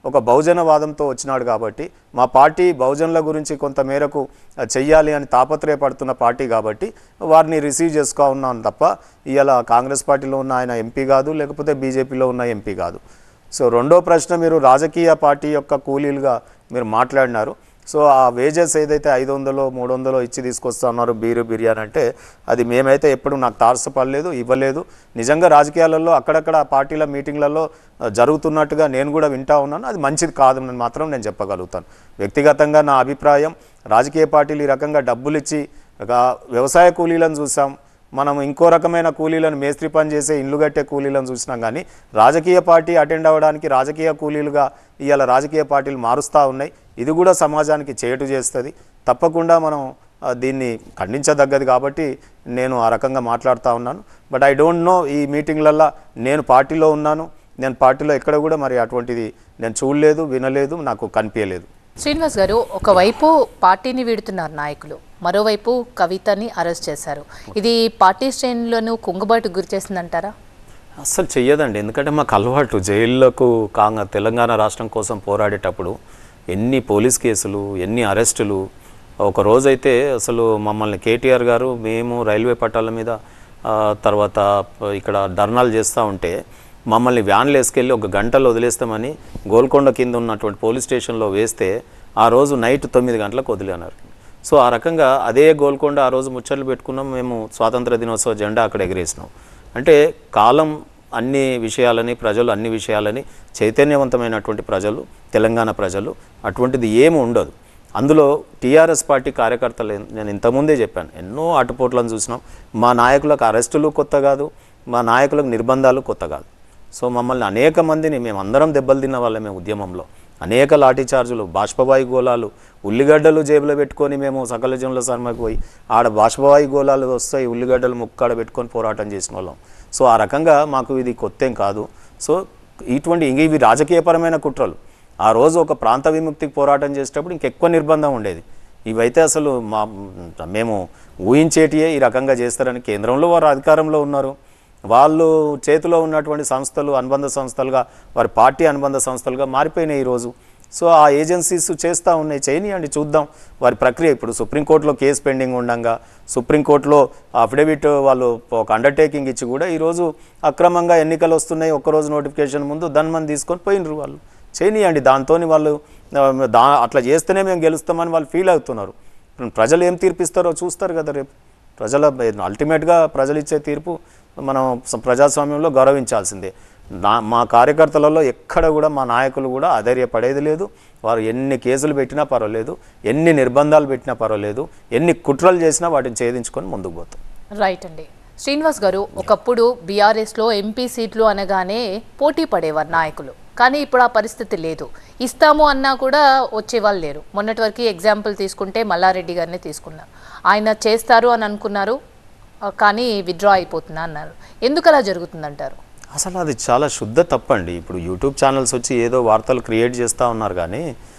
ఒక బహుజనవాదంతో వచ్చినాడు కాబట్టి మా పార్టీ బహుజనుల గురించి కొంత మేరకు ఆ, చెయ్యాలి అని తాపత్రయపడుతున్న పార్టీ కాబట్టి వారిని రిసీవ్ చేసుకో ఉన్నాను తప్ప ఇవాళ కాంగ్రెస్ పార్టీలో ఉన్న ఆయన ఎంపీ కాదు లేకపోతే బీజేపీలో ఉన్న ఎంపీ కాదు సో రెండో ప్రశ్న మీరు రాజకీయ పార్టీ యొక్క కూలీలుగా మీరు మాట్లాడినారు సో ఆ వేజెస్ ఏదైతే ఐదు వందలో మూడు వందలో ఇచ్చి తీసుకొస్తా ఉన్నారు బీరు బిర్యానీ అంటే అది మేమైతే ఎప్పుడు నాకు తారసపడలేదు ఇవ్వలేదు నిజంగా రాజకీయాలలో అక్కడక్కడ ఆ పార్టీల మీటింగ్లలో ఆ, జరుగుతున్నట్టుగా నేను కూడా వింటా ఉన్నాను అది మంచిది కాదు అని మాత్రం నేను చెప్పగలుగుతాను వ్యక్తిగతంగా నా అభిప్రాయం రాజకీయ పార్టీలు ఈ రకంగా డబ్బులు ఇచ్చి ఒక వ్యవసాయ కూలీలను చూసాం మనం ఇంకో రకమైన కూలీలను మేస్త్రి పని చేసే ఇల్లు కట్టే కూలీలను చూసినాం కానీ రాజకీయ పార్టీ అటెండ్ అవ్వడానికి రాజకీయ కూలీలుగా ఇవాళ రాజకీయ పార్టీలు మారుస్తూ ఉన్నాయి ఇది కూడా సమాజానికి చేటు చేస్తుంది తప్పకుండా మనం ఆ, దీన్ని ఖండించదగ్గది కాబట్టి నేను ఆ రకంగా మాట్లాడుతూ ఉన్నాను బట్ ఐ డోంట్ నో ఈ మీటింగ్లల్లో నేను పార్టీలో ఉన్నాను నేను పార్టీలో ఎక్కడ కూడా మరి అటువంటిది నేను చూడలేదు వినలేదు నాకు కనిపించలేదు శ్రీనివాస్ గారు ఒకవైపు పార్టీని వీడుతున్నారు నాయకులు మరోవైపు కవితని అరెస్ట్ చేశారు ఇది పార్టీ శ్రేణులను కుంగుబాటుకు గురి చేసిందంటారా అస్సలు చెయ్యదండి ఎందుకంటే మాకు అలవాటు జైళ్ళకు కాంగ తెలంగాణ రాష్ట్రం కోసం పోరాడేటప్పుడు ఎన్ని పోలీస్ కేసులు ఎన్ని అరెస్టులు ఒక రోజైతే అసలు మమ్మల్ని కేటీఆర్ గారు మేము రైల్వే పట్టాల మీద ఆ, తర్వాత ఇక్కడ ధర్నాలు చేస్తూ ఉంటే మమ్మల్ని వ్యాన్లు వేసుకెళ్ళి ఒక గంటలో వదిలేస్తామని గోల్కొండ కింద ఉన్నటువంటి పోలీస్ స్టేషన్లో వేస్తే ఆ రోజు నైట్ తొమ్మిది గంటలకు వదిలేనారు సో ఆ రకంగా అదే గోల్కొండ ఆ రోజు ముచ్చట్లు పెట్టుకున్నాం మేము స్వాతంత్ర దినోత్సవ జెండా అక్కడ ఎగిరేసినాం అంటే కాలం అన్ని విషయాలని ప్రజలు అన్ని విషయాలని చైతన్యవంతమైనటువంటి ప్రజలు తెలంగాణ ప్రజలు అటువంటిది ఏమి ఉండదు అందులో టీఆర్ఎస్ పార్టీ కార్యకర్తలు ఎన్- నేను ఇంతకుముందే చెప్పాను ఎన్నో ఆటుపోట్లను చూసినాం మా నాయకులకు అరెస్టులు కొత్త కాదు మా నాయకులకు నిర్బంధాలు కొత్త కాదు సో మమ్మల్ని అనేక మందిని మేము అందరం దెబ్బలు తిన్న వాళ్ళమే ఉద్యమంలో అనేక లాఠీ చార్జులు బాష్పవాయు గోళాలు ఉల్లిగడ్డలు జేబులో పెట్టుకొని మేము సకల జనుల శర్మకు పోయి ఆడ బాష్పవాయు గోళాలు వస్తాయి ఉల్లిగడ్డలు ముక్కాడ పెట్టుకొని పోరాటం చేసిన వాళ్ళం సో ఆ రకంగా మాకు ఇది కొత్తేం కాదు సో ఇటువంటి ఇంక ఇవి రాజకీయపరమైన కుట్రలు ఆ రోజు ఒక ప్రాంత విముక్తికి పోరాటం చేసేటప్పుడు ఇంకెక్కువ నిర్బంధం ఉండేది ఇవైతే అసలు మా మేము ఊహించేటియే ఈ రకంగా చేస్తారని కేంద్రంలో వారు అధికారంలో ఉన్నారు వాళ్ళు చేతిలో ఉన్నటువంటి సంస్థలు అనుబంధ సంస్థలుగా వారి పార్టీ అనుబంధ సంస్థలుగా మారిపోయినాయి ఈరోజు సో ఆ ఏజెన్సీస్ చేస్తూ ఉన్నాయి చేయనియండి చూద్దాం వారి ప్రక్రియ ఇప్పుడు సుప్రీంకోర్టులో కేసు పెండింగ్ ఉండగా సుప్రీంకోర్టులో అఫిడవిట్ వాళ్ళు ఒక అండర్టేకింగ్ ఇచ్చి కూడా ఈరోజు అక్రమంగా ఎన్నికలు వస్తున్నాయి ఒక్కరోజు నోటిఫికేషన్ ముందు ధన్మని తీసుకొని పోయినరు వాళ్ళు చేయనియండి దాంతో వాళ్ళు ఆ, దా అట్లా చేస్తేనే మేము గెలుస్తామని వాళ్ళు ఫీల్ అవుతున్నారు ప్రజలు ఏం తీర్పిస్తారో చూస్తారు కదా రేపు ప్రజల అల్టిమేట్గా ప్రజలు ఇచ్చే తీర్పు మనం స- ప్రజాస్వామ్యంలో గౌరవించాల్సిందే నా మా కార్యకర్తలలో ఎక్కడ కూడా మా నాయకులు కూడా అధైర్యపడేది లేదు వారు ఎన్ని కేసులు పెట్టినా పర్వాలేదు ఎన్ని నిర్బంధాలు పెట్టినా పర్వాలేదు ఎన్ని కుట్రలు చేసినా వాటిని ఛేదించుకొని ముందుకు పోతాం రైట్ అండి శ్రీనివాస్ గారు ఒకప్పుడు బీఆర్ఎస్లో ఎంపీ సీట్లు అనగానే పోటీ పడేవారు నాయకులు కానీ ఇప్పుడు ఆ పరిస్థితి లేదు ఇస్తాము అన్నా కూడా వచ్చేవాళ్ళు లేరు మొన్నటి వరకు ఎగ్జాంపుల్ తీసుకుంటే మల్లారెడ్డి గారిని తీసుకున్నారు ఆయన చేస్తారు అని అనుకున్నారు ఆ, కానీ విత్డ్రా అయిపోతున్నా అన్నారు ఎందుకు అలా జరుగుతుందంటారు అసలు అది చాలా శుద్ధ తప్పండి ఇప్పుడు యూట్యూబ్ ఛానల్స్ వచ్చి ఏదో వార్తలు క్రియేట్ చేస్తూ ఉన్నారు కానీ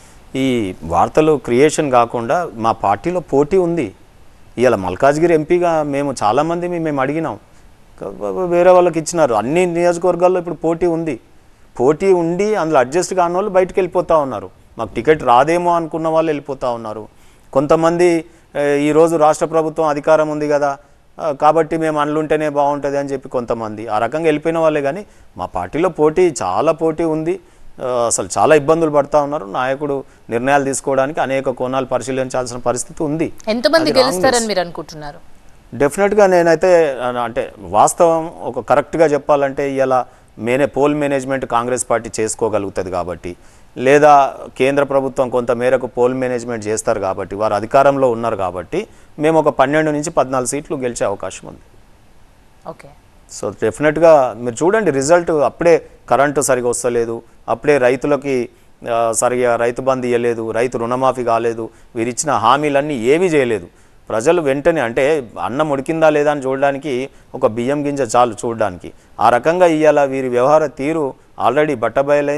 ఈ వార్తలు క్రియేషన్ కాకుండా మా పార్టీలో పోటీ ఉంది ఇవాళ మల్కాజ్గిరి ఎంపీగా మేము చాలామంది మేము అడిగినాం క- వేరే వాళ్ళకి ఇచ్చినారు అన్ని నియోజకవర్గాల్లో ఇప్పుడు పోటీ ఉంది పోటీ ఉండి అందులో అడ్జస్ట్ కాని వాళ్ళు బయటకు వెళ్ళిపోతూ ఉన్నారు మాకు టికెట్ రాదేమో అనుకున్న వాళ్ళు వెళ్ళిపోతూ ఉన్నారు కొంతమంది ఏ, ఈరోజు రాష్ట్ర ప్రభుత్వం అధికారం ఉంది కదా ఆ, కాబట్టి మేము అనులుంటేనే బాగుంటుంది అని చెప్పి కొంతమంది ఆ రకంగా వెళ్ళిపోయిన వాళ్ళే కానీ మా పార్టీలో పోటీ చాలా పోటీ ఉంది ఆ, అసలు చాలా ఇబ్బందులు పడతా ఉన్నారు నాయకుడు నిర్ణయాలు తీసుకోవడానికి అనేక కోణాలు పరిశీలించాల్సిన పరిస్థితి ఉంది ఎంతమంది అది wrong గెలుస్తారని మీరు అనుకుంటున్నారు డెఫినెట్గా నేనైతే ఆ, అంటే వాస్తవం ఒక కరెక్ట్గా చెప్పాలంటే ఇలా మేనే పోల్ మేనేజ్మెంట్ కాంగ్రెస్ పార్టీ చేసుకోగలుగుతుంది కాబట్టి లేదా కేంద్ర ప్రభుత్వం కొంత మేరకు పోల్ మేనేజ్మెంట్ చేస్తారు కాబట్టి వారు అధికారంలో ఉన్నారు కాబట్టి మేము ఒక పన్నెండు నుంచి పద్నాలుగు సీట్లు గెలిచే అవకాశం ఉంది ఓకే సో డెఫినెట్గా మీరు చూడండి రిజల్ట్ అప్పుడే కరెంటు సరిగా వస్తలేదు అప్పుడే రైతులకి ఆ, సరిగా రైతు బంధు ఇవ్వలేదు రైతు రుణమాఫీ కాలేదు వీరు ఇచ్చిన హామీలన్నీ ఏమీ చేయలేదు ప్రజలు వెంటనే అంటే అన్నం ఉడికిందా లేదా అని చూడడానికి ఒక బియ్యం గింజ చాలు చూడడానికి ఆ రకంగా ఇవాళ వీరి వ్యవహార తీరు ఆల్రెడీ బట్టబయలైంది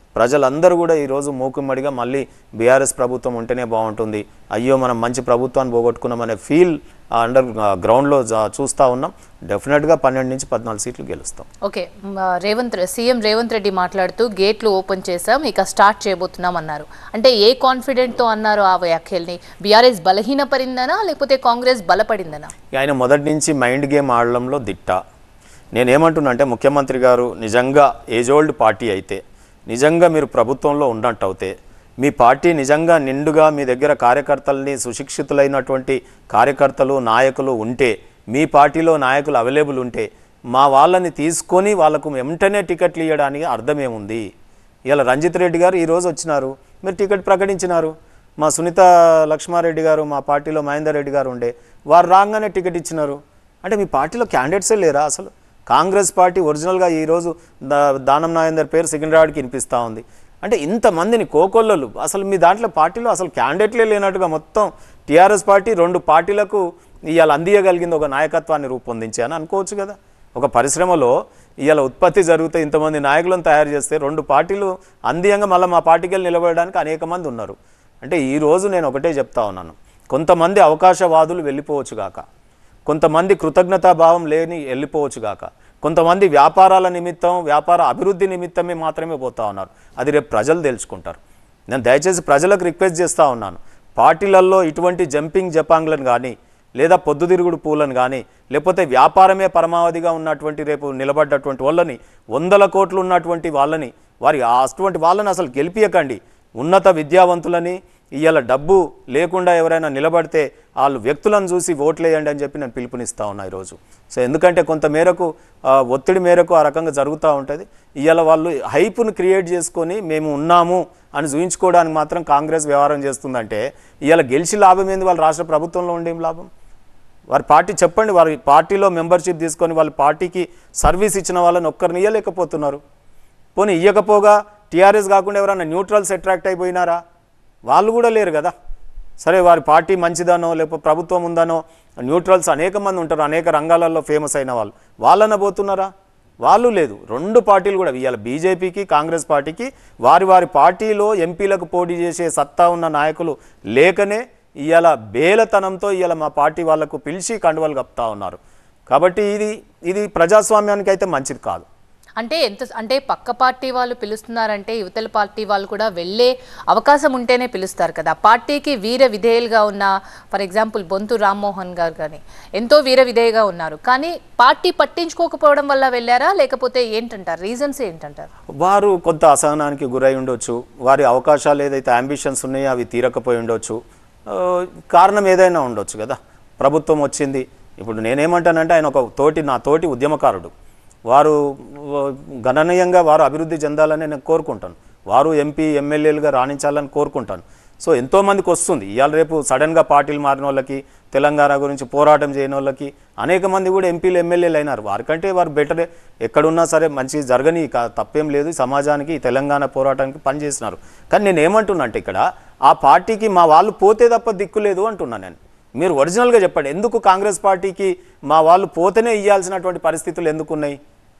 ప్రజలందరూ కూడా ఈరోజు మూకుమ్మడిగా మళ్ళీ బీఆర్ఎస్ ప్రభుత్వం ఉంటేనే బాగుంటుంది అయ్యో మనం మంచి ప్రభుత్వాన్ని పోగొట్టుకున్నామనే ఫీల్ అండర్ గ్రౌండ్లో చూస్తూ ఉన్నాం డెఫినెట్గా పన్నెండు నుంచి పద్నాలుగు సీట్లు గెలుస్తాం ఓకే మ, రేవంత్ రె- సీఎం రేవంత్ రెడ్డి మాట్లాడుతూ గేట్లు ఓపెన్ చేశాం ఇక స్టార్ట్ చేయబోతున్నాం అన్నారు అంటే ఏ కాన్ఫిడెంట్తో అన్నారు ఆ వ్యాఖ్యల్ని బీఆర్ఎస్ బలహీనపడిందనా లేకపోతే కాంగ్రెస్ బలపడిందనా ఆయన మొదటి నుంచి మైండ్ గేమ్ ఆడడంలో దిట్ట నేనేమంటున్నా అంటే ముఖ్యమంత్రి గారు నిజంగా ఏజ్ ఓల్డ్ పార్టీ అయితే నిజంగా మీరు ప్రభుత్వంలో ఉన్నట్టు అవుతే మీ పార్టీ నిజంగా నిండుగా మీ దగ్గర కార్యకర్తల్ని సుశిక్షితులైనటువంటి కార్యకర్తలు నాయకులు ఉంటే మీ పార్టీలో నాయకులు అవైలబుల్ ఉంటే మా వాళ్ళని తీసుకొని వాళ్ళకు వెంటనే టికెట్లు ఇవ్వడానికి అర్థమేముంది ఇలా రంజిత్ రెడ్డి గారు ఈరోజు వచ్చినారు మీరు టికెట్ ప్రకటించినారు మా సునీత లక్ష్మారెడ్డి గారు మా పార్టీలో మహేందర్ రెడ్డి గారు ఉండే వారు రాగానే టికెట్ ఇచ్చినారు అంటే మీ పార్టీలో క్యాండిడేట్సే లేరా అసలు కాంగ్రెస్ పార్టీ ఒరిజినల్గా ఈరోజు దా దానం నాయందర్ పేరు సికింద్రాబాద్కి వినిపిస్తూ ఉంది అంటే ఇంతమందిని కోకొల్లలు అసలు మీ దాంట్లో పార్టీలో అసలు క్యాండిడేట్లే లేనట్టుగా మొత్తం టీఆర్ఎస్ పార్టీ రెండు పార్టీలకు ఇవాళ అందియగలిగింది ఒక నాయకత్వాన్ని రూపొందించి అని అనుకోవచ్చు కదా ఒక పరిశ్రమలో ఇవాళ ఉత్పత్తి జరిగితే ఇంతమంది నాయకులను తయారు చేస్తే రెండు పార్టీలు అందియంగా మళ్ళీ మా పార్టీకి వెళ్ళి నిలబడడానికి అనేక మంది ఉన్నారు అంటే ఈ రోజు నేను ఒకటే చెప్తా ఉన్నాను కొంతమంది అవకాశవాదులు వెళ్ళిపోవచ్చు గాక కొంతమంది కృతజ్ఞతాభావం లేని వెళ్ళిపోవచ్చు గాక కొంతమంది వ్యాపారాల నిమిత్తం వ్యాపార అభివృద్ధి నిమిత్తమే మాత్రమే పోతా ఉన్నారు అది రేపు ప్రజలు తెలుసుకుంటారు నేను దయచేసి ప్రజలకు రిక్వెస్ట్ చేస్తూ ఉన్నాను పార్టీలలో ఇటువంటి జంపింగ్ జపాంగ్లను కానీ లేదా పొద్దుతిరుగుడు పూలను కానీ లేకపోతే వ్యాపారమే పరమావధిగా ఉన్నటువంటి రేపు నిలబడ్డటువంటి వాళ్ళని వందల కోట్లు ఉన్నటువంటి వాళ్ళని వారి ఆ అటువంటి వాళ్ళని అసలు గెలిపియకండి ఉన్నత విద్యావంతులని ఇవాళ డబ్బు లేకుండా ఎవరైనా నిలబడితే వాళ్ళు వ్యక్తులను చూసి ఓట్లేయండి అని చెప్పి నేను పిలుపునిస్తా ఉన్నా ఈరోజు సో ఎందుకంటే కొంత మేరకు ఆ, ఒత్తిడి మేరకు ఆ రకంగా జరుగుతూ ఉంటుంది ఇవాళ వాళ్ళు హైప్ను క్రియేట్ చేసుకొని మేము ఉన్నాము అని చూయించుకోవడానికి మాత్రం కాంగ్రెస్ వ్యవహారం చేస్తుందంటే ఇవాళ గెలిచి లాభం ఏంది వాళ్ళ రాష్ట్ర ప్రభుత్వంలో ఉండేం లాభం వారి పార్టీ చెప్పండి వారి పార్టీలో మెంబర్షిప్ తీసుకొని వాళ్ళ పార్టీకి సర్వీస్ ఇచ్చిన వాళ్ళని ఒక్కరిని ఇయ్యలేకపోతున్నారు పోనీ ఇయ్యకపోగా టీఆర్ఎస్ కాకుండా ఎవరైనా న్యూట్రల్స్ అట్రాక్ట్ అయిపోయినారా వాళ్ళు కూడా లేరు కదా సరే వారి పార్టీ మంచిదనో లేకపోతే ప్రభుత్వం ఉందనో న్యూట్రల్స్ అనేక మంది ఉంటారు అనేక రంగాలలో ఫేమస్ అయిన వాళ్ళు వాళ్ళన పోతున్నారా వాళ్ళు లేదు రెండు పార్టీలు కూడా ఇవాళ బీజేపీకి కాంగ్రెస్ పార్టీకి వారి వారి పార్టీలో ఎంపీలకు పోటీ చేసే సత్తా ఉన్న నాయకులు లేకనే ఇవాళ బేలతనంతో ఇవాళ మా పార్టీ వాళ్లకు పిలిచి కండువలు కప్తా ఉన్నారు కాబట్టి ఇది ఇది ప్రజాస్వామ్యానికి అయితే మంచిది కాదు అంటే ఎంత అంటే పక్క పార్టీ వాళ్ళు పిలుస్తున్నారంటే యువతల పార్టీ వాళ్ళు కూడా వెళ్ళే అవకాశం ఉంటేనే పిలుస్తారు కదా పార్టీకి వీర విధేయులుగా ఉన్న ఫర్ ఎగ్జాంపుల్ బొంతు రామ్మోహన్ గారు కానీ ఎంతో వీర విధేయగా ఉన్నారు కానీ పార్టీ పట్టించుకోకపోవడం వల్ల వెళ్ళారా లేకపోతే ఏంటంటారు రీజన్స్ ఏంటంటారు వారు కొంత అసహనానికి గురై ఉండొచ్చు వారి అవకాశాలు ఏదైతే అంబిషన్స్ ఉన్నాయో అవి తీరకపోయి ఉండొచ్చు ఆ, కారణం ఏదైనా ఉండొచ్చు కదా ప్రభుత్వం వచ్చింది ఇప్పుడు నేనేమంటానంటే ఆయన ఒక తోటి నా తోటి ఉద్యమకారుడు వారు ఆ, గణనీయంగా వారు అభివృద్ధి చెందాలని నేను కోరుకుంటాను వారు ఎంపీ ఎమ్మెల్యేలుగా రాణించాలని కోరుకుంటాను సో ఎంతోమందికి వస్తుంది ఇవాళ రేపు సడన్గా పార్టీలు మారిన వాళ్ళకి తెలంగాణ గురించి పోరాటం చేయని వాళ్ళకి అనేక మంది కూడా ఎంపీలు ఎమ్మెల్యేలు అయినారు వారికంటే వారు బెటరే ఎక్కడున్నా సరే మంచి జరగని కా- తప్పేం లేదు సమాజానికి ఈ తెలంగాణ పోరాటానికి పనిచేసినారు కానీ నేను ఏమంటున్నా అంటే ఇక్కడ ఆ పార్టీకి మా వాళ్ళు పోతే తప్ప దిక్కు లేదు అంటున్నా నేను మీరు ఒరిజినల్గా చెప్పండి ఎందుకు కాంగ్రెస్ పార్టీకి మా వాళ్ళు పోతేనే ఇవ్వాల్సినటువంటి పరిస్థితులు ఎందుకు ఉన్నాయి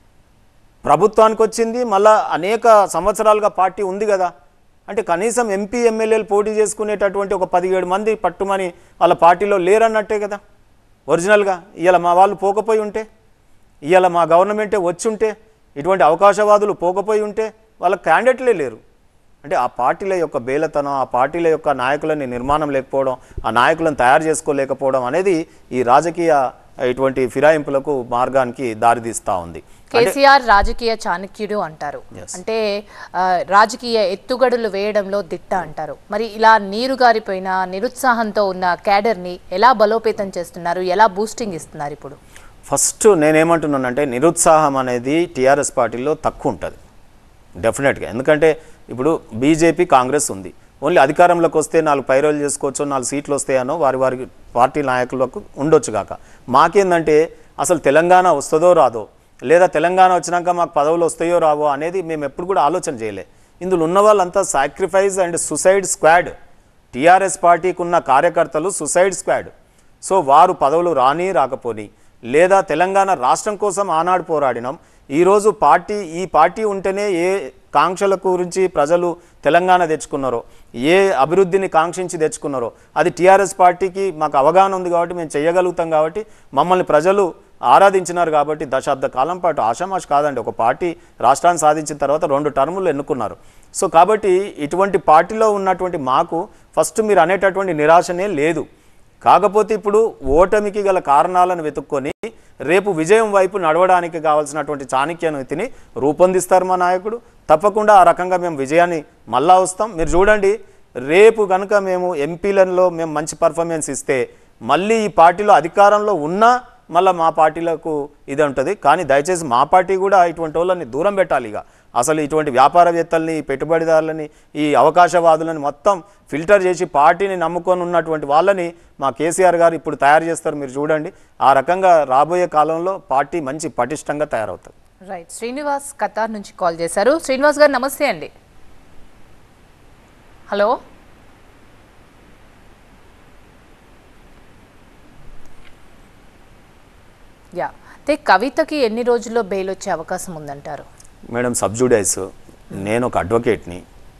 ప్రభుత్వానికి వచ్చింది మళ్ళా అనేక సంవత్సరాలుగా పార్టీ ఉంది కదా అంటే కనీసం ఎంపీ ఎమ్మెల్యేలు పోటీ చేసుకునేటటువంటి ఒక పదిహేడు మంది పట్టుమని వాళ్ళ పార్టీలో లేరన్నట్టే కదా ఒరిజినల్గా ఇవాళ మా వాళ్ళు పోకపోయి ఉంటే ఇవాళ మా గవర్నమెంటే వచ్చి ఉంటే ఇటువంటి అవకాశవాదులు పోకపోయి ఉంటే వాళ్ళ క్యాండిడేట్లే లేరు అంటే ఆ పార్టీల యొక్క బేలతనం ఆ పార్టీల యొక్క నాయకులని నిర్మాణం లేకపోవడం ఆ నాయకులను తయారు చేసుకోలేకపోవడం అనేది ఈ రాజకీయ ఇటువంటి ఫిరాయింపులకు మార్గానికి దారితీస్తూ ఉంది కేసీఆర్ రాజకీయ చాణక్యుడు అంటారు అంటే ఆ, రాజకీయ ఎత్తుగడులు వేయడంలో దిట్ట అంటారు మరి ఇలా నీరు గారిపోయిన నిరుత్సాహంతో ఉన్న క్యాడర్ని ఎలా బలోపేతం చేస్తున్నారు ఎలా బూస్టింగ్ ఇస్తున్నారు ఇప్పుడు ఫస్ట్ నేనేమంటున్నానంటే నిరుత్సాహం అనేది టీఆర్ఎస్ పార్టీలో తక్కువ ఉంటుంది డెఫినెట్గా ఎందుకంటే ఇప్పుడు బీజేపీ కాంగ్రెస్ ఉంది ఓన్లీ అధికారంలోకి వస్తే నాలుగు పైరోలు చేసుకోవచ్చు నాలుగు సీట్లు వస్తాయనో వారి వారి పార్టీ నాయకులకు ఉండొచ్చు కాక మాకేందంటే అసలు తెలంగాణ వస్తుందో రాదో లేదా తెలంగాణ వచ్చినాక మాకు పదవులు వస్తాయో రావో అనేది మేము ఎప్పుడు కూడా ఆలోచన చేయలే ఇందులో ఉన్న వాళ్ళంతా sacrifice and suicide squad TRS పార్టీకి ఉన్న కార్యకర్తలు సుసైడ్ స్క్వాడ్ సో వారు పదవులు రాని రాకపోని లేదా తెలంగాణ రాష్ట్రం కోసం ఆనాడు పోరాడినాం ఈరోజు పార్టీ ఈ పార్టీ ఉంటేనే ఏ కాంక్షల గురించి ప్రజలు తెలంగాణ తెచ్చుకున్నారో ఏ అభివృద్ధిని కాంక్షించి తెచ్చుకున్నారో అది టీఆర్ఎస్ పార్టీకి మాకు అవగాహన ఉంది కాబట్టి మేము చేయగలుగుతాం కాబట్టి మమ్మల్ని ప్రజలు ఆరాధించినారు కాబట్టి దశాబ్ద కాలం పాటు ఆషామాష్ కాదండి ఒక పార్టీ రాష్ట్రాన్ని సాధించిన తర్వాత రెండు టర్ములు ఎన్నుకున్నారు సో కాబట్టి ఇటువంటి పార్టీలో ఉన్నటువంటి మాకు ఫస్ట్ మీరు అనేటటువంటి నిరాశనే లేదు కాకపోతే ఇప్పుడు ఓటమికి గల కారణాలను వెతుక్కొని రేపు విజయం వైపు నడవడానికి కావాల్సినటువంటి చాణక్యనీతిని రూపొందిస్తారు మా నాయకుడు తప్పకుండా ఆ రకంగా మేము విజయాన్ని మళ్ళా వస్తాం మీరు చూడండి రేపు కనుక మేము ఎంపీలలో మేము మంచి పర్ఫార్మెన్స్ ఇస్తే మళ్ళీ ఈ పార్టీలో అధికారంలో ఉన్నా మళ్ళీ మా పార్టీలకు ఇది ఉంటుంది కానీ దయచేసి మా పార్టీ కూడా ఇటువంటి వాళ్ళని దూరం పెట్టాలి ఇక అసలు ఇటువంటి వ్యాపారవేత్తల్ని పెట్టుబడిదారులని ఈ అవకాశవాదులని మొత్తం ఫిల్టర్ చేసి పార్టీని నమ్ముకొని ఉన్నటువంటి వాళ్ళని మా కేసీఆర్ గారు ఇప్పుడు తయారు చేస్తారు మీరు చూడండి ఆ రకంగా రాబోయే కాలంలో పార్టీ మంచి పటిష్టంగా తయారవుతుంది రైట్ శ్రీనివాస్ కతార్ నుంచి కాల్ చేశారు శ్రీనివాస్ గారు నమస్తే అండి హలో యా అయితే కవితకి ఎన్ని రోజుల్లో బెయిల్ వచ్చే అవకాశం ఉందంటారు మేడం సబ్జుడైస్ నేను ఒక అడ్వకేట్ని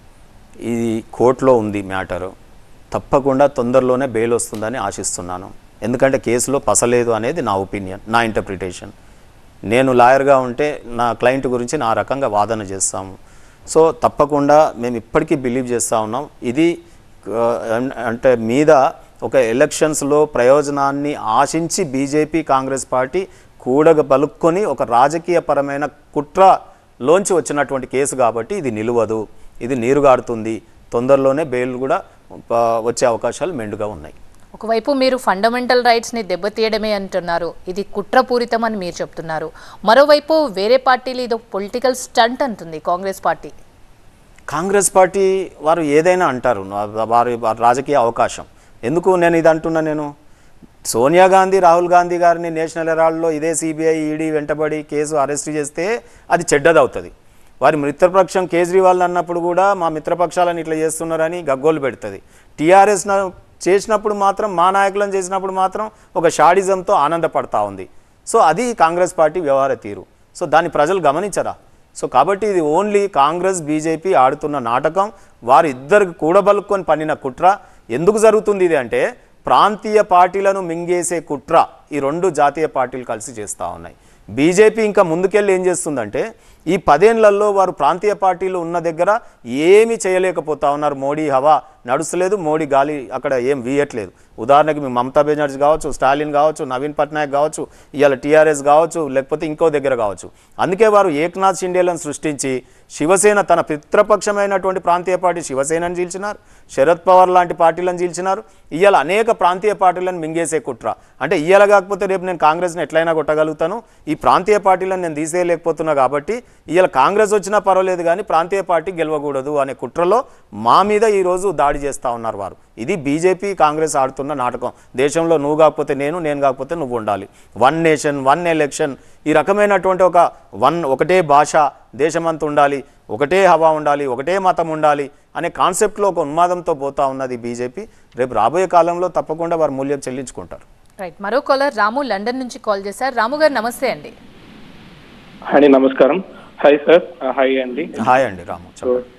ఇది కోర్టులో ఉంది మ్యాటరు తప్పకుండా తొందరలోనే బెయిల్ వస్తుందని ఆశిస్తున్నాను ఎందుకంటే కేసులో పసలేదు అనేది నా ఒపీనియన్ నా ఇంటర్ప్రిటేషన్ నేను లాయర్గా ఉంటే నా క్లయింట్ గురించి నా రకంగా వాదన చేస్తాము సో తప్పకుండా మేము ఇప్పటికీ బిలీవ్ చేస్తూ ఉన్నాం ఇది ఆ, అన్- అంటే మీద ఒక ఎలక్షన్స్లో ప్రయోజనాన్ని ఆశించి బీజేపీ కాంగ్రెస్ పార్టీ కూడగ పలుక్కొని ఒక రాజకీయపరమైన కుట్రలోంచి వచ్చినటువంటి కేసు కాబట్టి ఇది నిలవదు ఇది నీరుగారుతుంది తొందరలోనే బెయిల్ కూడా ఆ, వచ్చే అవకాశాలు మెండుగా ఉన్నాయి ఒకవైపు మీరు ఫండమెంటల్ రైట్స్ని దెబ్బతీయడమే అంటున్నారు ఇది కుట్రపూరితం అని మీరు చెప్తున్నారు మరోవైపు వేరే పార్టీలు ఇది పొలిటికల్ స్టంట్ అంటుంది కాంగ్రెస్ పార్టీ కాంగ్రెస్ పార్టీ వారు ఏదైనా అంటారు నా- వారి వారి రాజకీయ అవకాశం ఎందుకు నేను ఇది అంటున్నా నేను సోనియా గాంధీ రాహుల్ గాంధీ గారిని నేషనల్ హెరాల్డ్లో ఇదే సిబిఐ ఈడీ వెంటబడి కేసు అరెస్ట్ చేస్తే అది చెడ్డదవుతుంది వారి మిత్రపక్షం కేజ్రీవాల్ అన్నప్పుడు కూడా మా మిత్రపక్షాలను ఇట్లా చేస్తున్నారని గగ్గోలు పెడుతుంది టీఆర్ఎస్ చేసినప్పుడు మాత్రం మా నాయకులను చేసినప్పుడు మాత్రం ఒక షాడిజంతో ఆనందపడతా ఉంది సో అది కాంగ్రెస్ పార్టీ వ్యవహార తీరు సో దాన్ని ప్రజలు గమనించరా సో కాబట్టి ఇది ఓన్లీ కాంగ్రెస్ బీజేపీ ఆడుతున్న నాటకం వారు ఇద్దరికి కూడబలుక్కొని పన్నిన కుట్ర ఎందుకు జరుగుతుంది ఇది అంటే ప్రాంతీయ పార్టీలను మింగేసే కుట్ర ఈ రెండు జాతీయ పార్టీలు కలిసి చేస్తూ ఉన్నాయి బీజేపీ ఇంకా ముందుకెళ్ళి ఏం చేస్తుందంటే ఈ పదేళ్లలో వారు ప్రాంతీయ పార్టీలు ఉన్న దగ్గర ఏమీ చేయలేకపోతా ఉన్నారు మోడీ హవా నడుస్తలేదు మోడీ గాలి అక్కడ ఏం వీయట్లేదు ఉదాహరణకి మీ మమతా బెనర్జీ కావచ్చు స్టాలిన్ కావచ్చు నవీన్ పట్నాయక్ కావచ్చు ఇవాళ టీఆర్ఎస్ కావచ్చు లేకపోతే ఇంకో దగ్గర కావచ్చు అందుకే వారు ఏక్నాథ్ షిండేలను సృష్టించి శివసేన తన పిత్రపక్షమైనటువంటి ప్రాంతీయ పార్టీ శివసేనని చీల్చినారు శరద్ పవార్ లాంటి పార్టీలను చీల్చినారు ఇవాళ అనేక ప్రాంతీయ పార్టీలను మింగేసే కుట్ర అంటే ఇవాళ కాకపోతే రేపు నేను కాంగ్రెస్ని ఎట్లయినా కొట్టగలుగుతాను ఈ ప్రాంతీయ పార్టీలను నేను తీసేయలేకపోతున్నా కాబట్టి ఇవాళ కాంగ్రెస్ వచ్చినా పర్వాలేదు కానీ ప్రాంతీయ పార్టీ గెలవకూడదు అనే కుట్రలో మా మీద ఈరోజు దాడి చేస్తూ ఉన్నారు వారు ఇది బీజేపీ కాంగ్రెస్ ఆడుతున్న నాటకం దేశంలో నువ్వు కాకపోతే నేను నేను కాకపోతే నువ్వు ఉండాలి వన్ నేషన్ వన్ ఎలక్షన్ ఈ రకమైనటువంటి ఒక వన్ ఒకటే భాష దేశమంతా ఉండాలి ఒకటే హవా ఉండాలి ఒకటే మతం ఉండాలి అనే కాన్సెప్ట్లో ఒక ఉన్మాదంతో పోతా ఉన్నది బీజేపీ రేపు రాబోయే కాలంలో తప్పకుండా వారు మూల్యం చెల్లించుకుంటారు రైట్ మరో కాలర్ రాము లండన్ నుంచి కాల్ చేశారు రాము గారు నమస్తే అండి అండి నమస్కారం హాయ్ సార్ హాయ్ అండి హాయ్ అండి రాము సో చెప్పండి.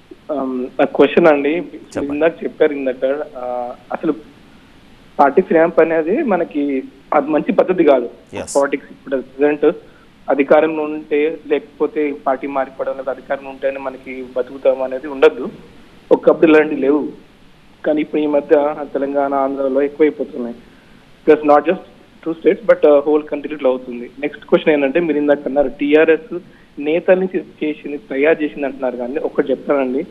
నా క్వశ్చన్ అండి చెప్పండి. ఇందాక చెప్పారు ఇందాక ఆ, అసలు పార్టీ శ్రేణం అనేది మనకి అది మంచి పద్ధతి కాదు Yes. పాలిటిక్స్ ఇప్పుడు ప్రెసెంట్ అధికారంలో ఉంటే లేకపోతే పార్టీ మారిపోవడం లేదా అధికారంలో ఉంటేనే మనకి బతుకుతాం అనేది ఉండద్దు ఒకప్పుడు ఇలాంటివి లేవు కానీ ఇప్పుడు ఈ మధ్య తెలంగాణ ఆంధ్రలో ఎక్కువైపోతున్నాయి plus not just two states but whole కంట్రీలో అవుతుంది నెక్స్ట్ క్వశ్చన్ ఏంటంటే మీరు ఇందాక అన్నారు టీఆర్ఎస్ నేతల్ని చే- చేసింది తయారు చేసింది అంటున్నారు కానీ ఒకటి చెప్తానండి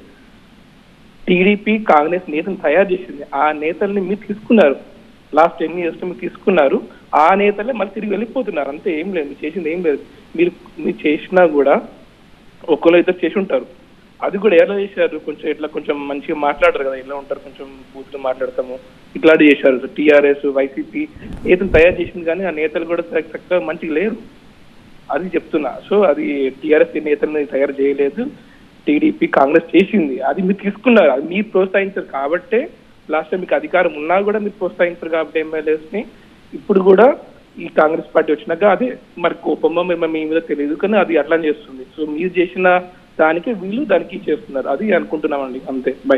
టీడీపీ కాంగ్రెస్ నేతలు తయారు చేసింది ఆ నేతల్ని మీరు తీసుకున్నారు లాస్ట్ టెన్ ఇయర్స్ మీరు తీసుకున్నారు ఆ నేతలే మళ్ళీ తిరిగి వెళ్ళిపోతున్నారు అంతే ఏం లేదు మీరు చేసింది ఏం లేదు మీరు మీరు చేసినా కూడా ఒక్కరు ఇద్దరు చేసి ఉంటారు అది కూడా ఎలా చేశారు కొంచెం ఇట్లా కొంచెం మంచిగా మాట్లాడరు కదా ఎలా ఉంటారు కొంచెం బూతులు మాట్లాడతాము ఇట్లాంటివి చేశారు టీఆర్ఎస్ వైసీపీ నేతలు తయారు చేసింది కానీ ఆ నేతలు కూడా చక్క- చక్కగా మంచిగా లేరు అది చెప్తున్నా సో అది టీఆర్ఎస్ నేతల్ని తయారు చేయలేదు టీడీపీ కాంగ్రెస్ చేసింది అది మీరు తీసుకున్నారు అది మీరు ప్రోత్సహించారు కాబట్టే లాస్ట్ టైం మీకు అధికారం ఉన్నా కూడా మీరు ప్రోత్సహించారు కాబట్టి ఎమ్మెల్యేస్ ని ఇప్పుడు కూడా ఈ కాంగ్రెస్ పార్టీ వచ్చినాక అదే మరి కోపమో మేము మీ మీద తెలియదు కానీ అది అట్లా చేస్తుంది సో మీరు చేసిన దానికి వీళ్ళు దానికి చేస్తున్నారు అది అనుకుంటున్నామండి అంతే bye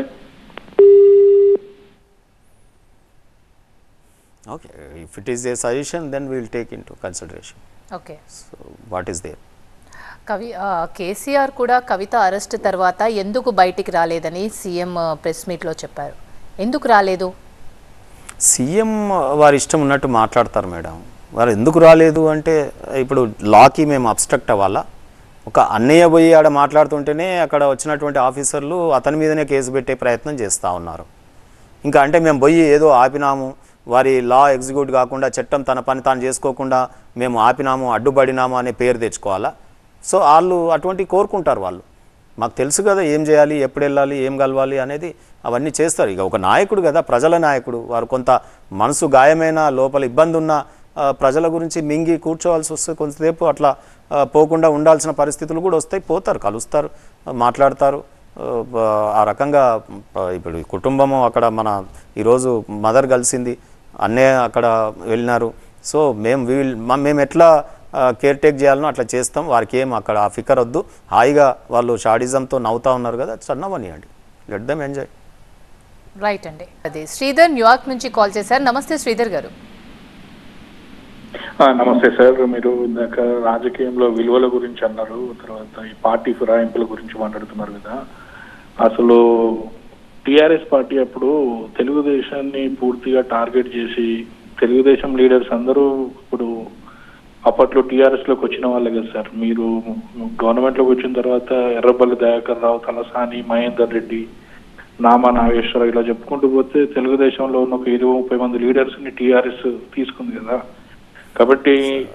okay if it is a suggestion then will take into consideration okay so what is there కవి ఆ, కేసీఆర్ కూడా కవిత అరెస్ట్ తర్వాత ఎందుకు బయటికి రాలేదని సీఎం ఆ, ప్రెస్ మీట్లో చెప్పారు ఎందుకు రాలేదు సీఎం వారి ఇష్టం ఉన్నట్టు మాట్లాడతారు మేడం వారు ఎందుకు రాలేదు అంటే ఇప్పుడు లాకి మేము అబ్స్ట్రక్ట్ అవ్వాలా ఒక అన్నయ్య పోయి ఆడ మాట్లాడుతుంటేనే అక్కడ వచ్చినటువంటి ఆఫీసర్లు అతని మీదనే కేసు పెట్టే ప్రయత్నం చేస్తూ ఉన్నారు ఇంకా అంటే మేము పోయి ఏదో ఆపినాము వారి లా ఎగ్జిక్యూట్ కాకుండా చట్టం తన పని తాను చేసుకోకుండా మేము ఆపినాము అడ్డుపడినాము అనే పేరు తెచ్చుకోవాలా సో వాళ్ళు అటువంటి కోరుకుంటారు వాళ్ళు మాకు తెలుసు కదా ఏం చేయాలి ఎప్పుడు వెళ్ళాలి ఏం కలవాలి అనేది అవన్నీ చేస్తారు ఇక ఒక నాయకుడు కదా ప్రజల నాయకుడు వారు కొంత మనసు గాయమైన లోపల ఇబ్బంది ఉన్న ఆ, ప్రజల గురించి మింగి కూర్చోవాల్సి వస్తే కొంతసేపు అట్లా ఆ, పోకుండా ఉండాల్సిన పరిస్థితులు కూడా వస్తాయి పోతారు కలుస్తారు ఆ, మాట్లాడతారు ఆ, బ- ఆ రకంగా ప- ఇప్పుడు ఈ కుటుంబము అక్కడ మన ఈరోజు మదర్ కలిసింది అన్నయ్య అక్కడ వెళ్ళినారు సో మేము వీల్ మ- మేము ఎట్లా కేర్ టేక్ చేయాలనో అట్లా చేస్తాం వారికి ఏం అక్కడ ఆ ఫికర్ వద్దు హాయిగా వాళ్ళు షాడిజంతో నవ్వుతా ఉన్నారు కదా చన్నవనియండి లెట్ దమ్ ఎంజాయ్ రైట్ అండి అది శ్రీధర్ న్యూయార్క్ నుంచి కాల్ చేశారు నమస్తే శ్రీధర్ గారు ఆ, నమస్తే సార్ మీరు ఇందాక రాజకీయంలో విలువల గురించి అన్నారు తర్వాత ఈ పార్టీ ఫిరాయింపుల గురించి మాట్లాడుతున్నారు కదా అసలు టిఆర్ఎస్ పార్టీ అప్పుడు తెలుగుదేశాన్ని పూర్తిగా టార్గెట్ చేసి తెలుగుదేశం లీడర్స్ అందరూ ఇప్పుడు అప్పట్లో టీఆర్ఎస్ లోకి వచ్చిన వాళ్ళే కదా సార్ మీరు గవర్నమెంట్ లోకి వచ్చిన తర్వాత ఎర్రబల్లి దయాకర్ రావు తలసాని మహేందర్ రెడ్డి నామా నాగేశ్వరరావు ఇలా చెప్పుకుంటూ పోతే తెలుగుదేశంలో ఉన్న ఒక ఇరవై ముప్పై మంది లీడర్స్ ని టీఆర్ఎస్ తీసుకుంది కదా కాబట్టి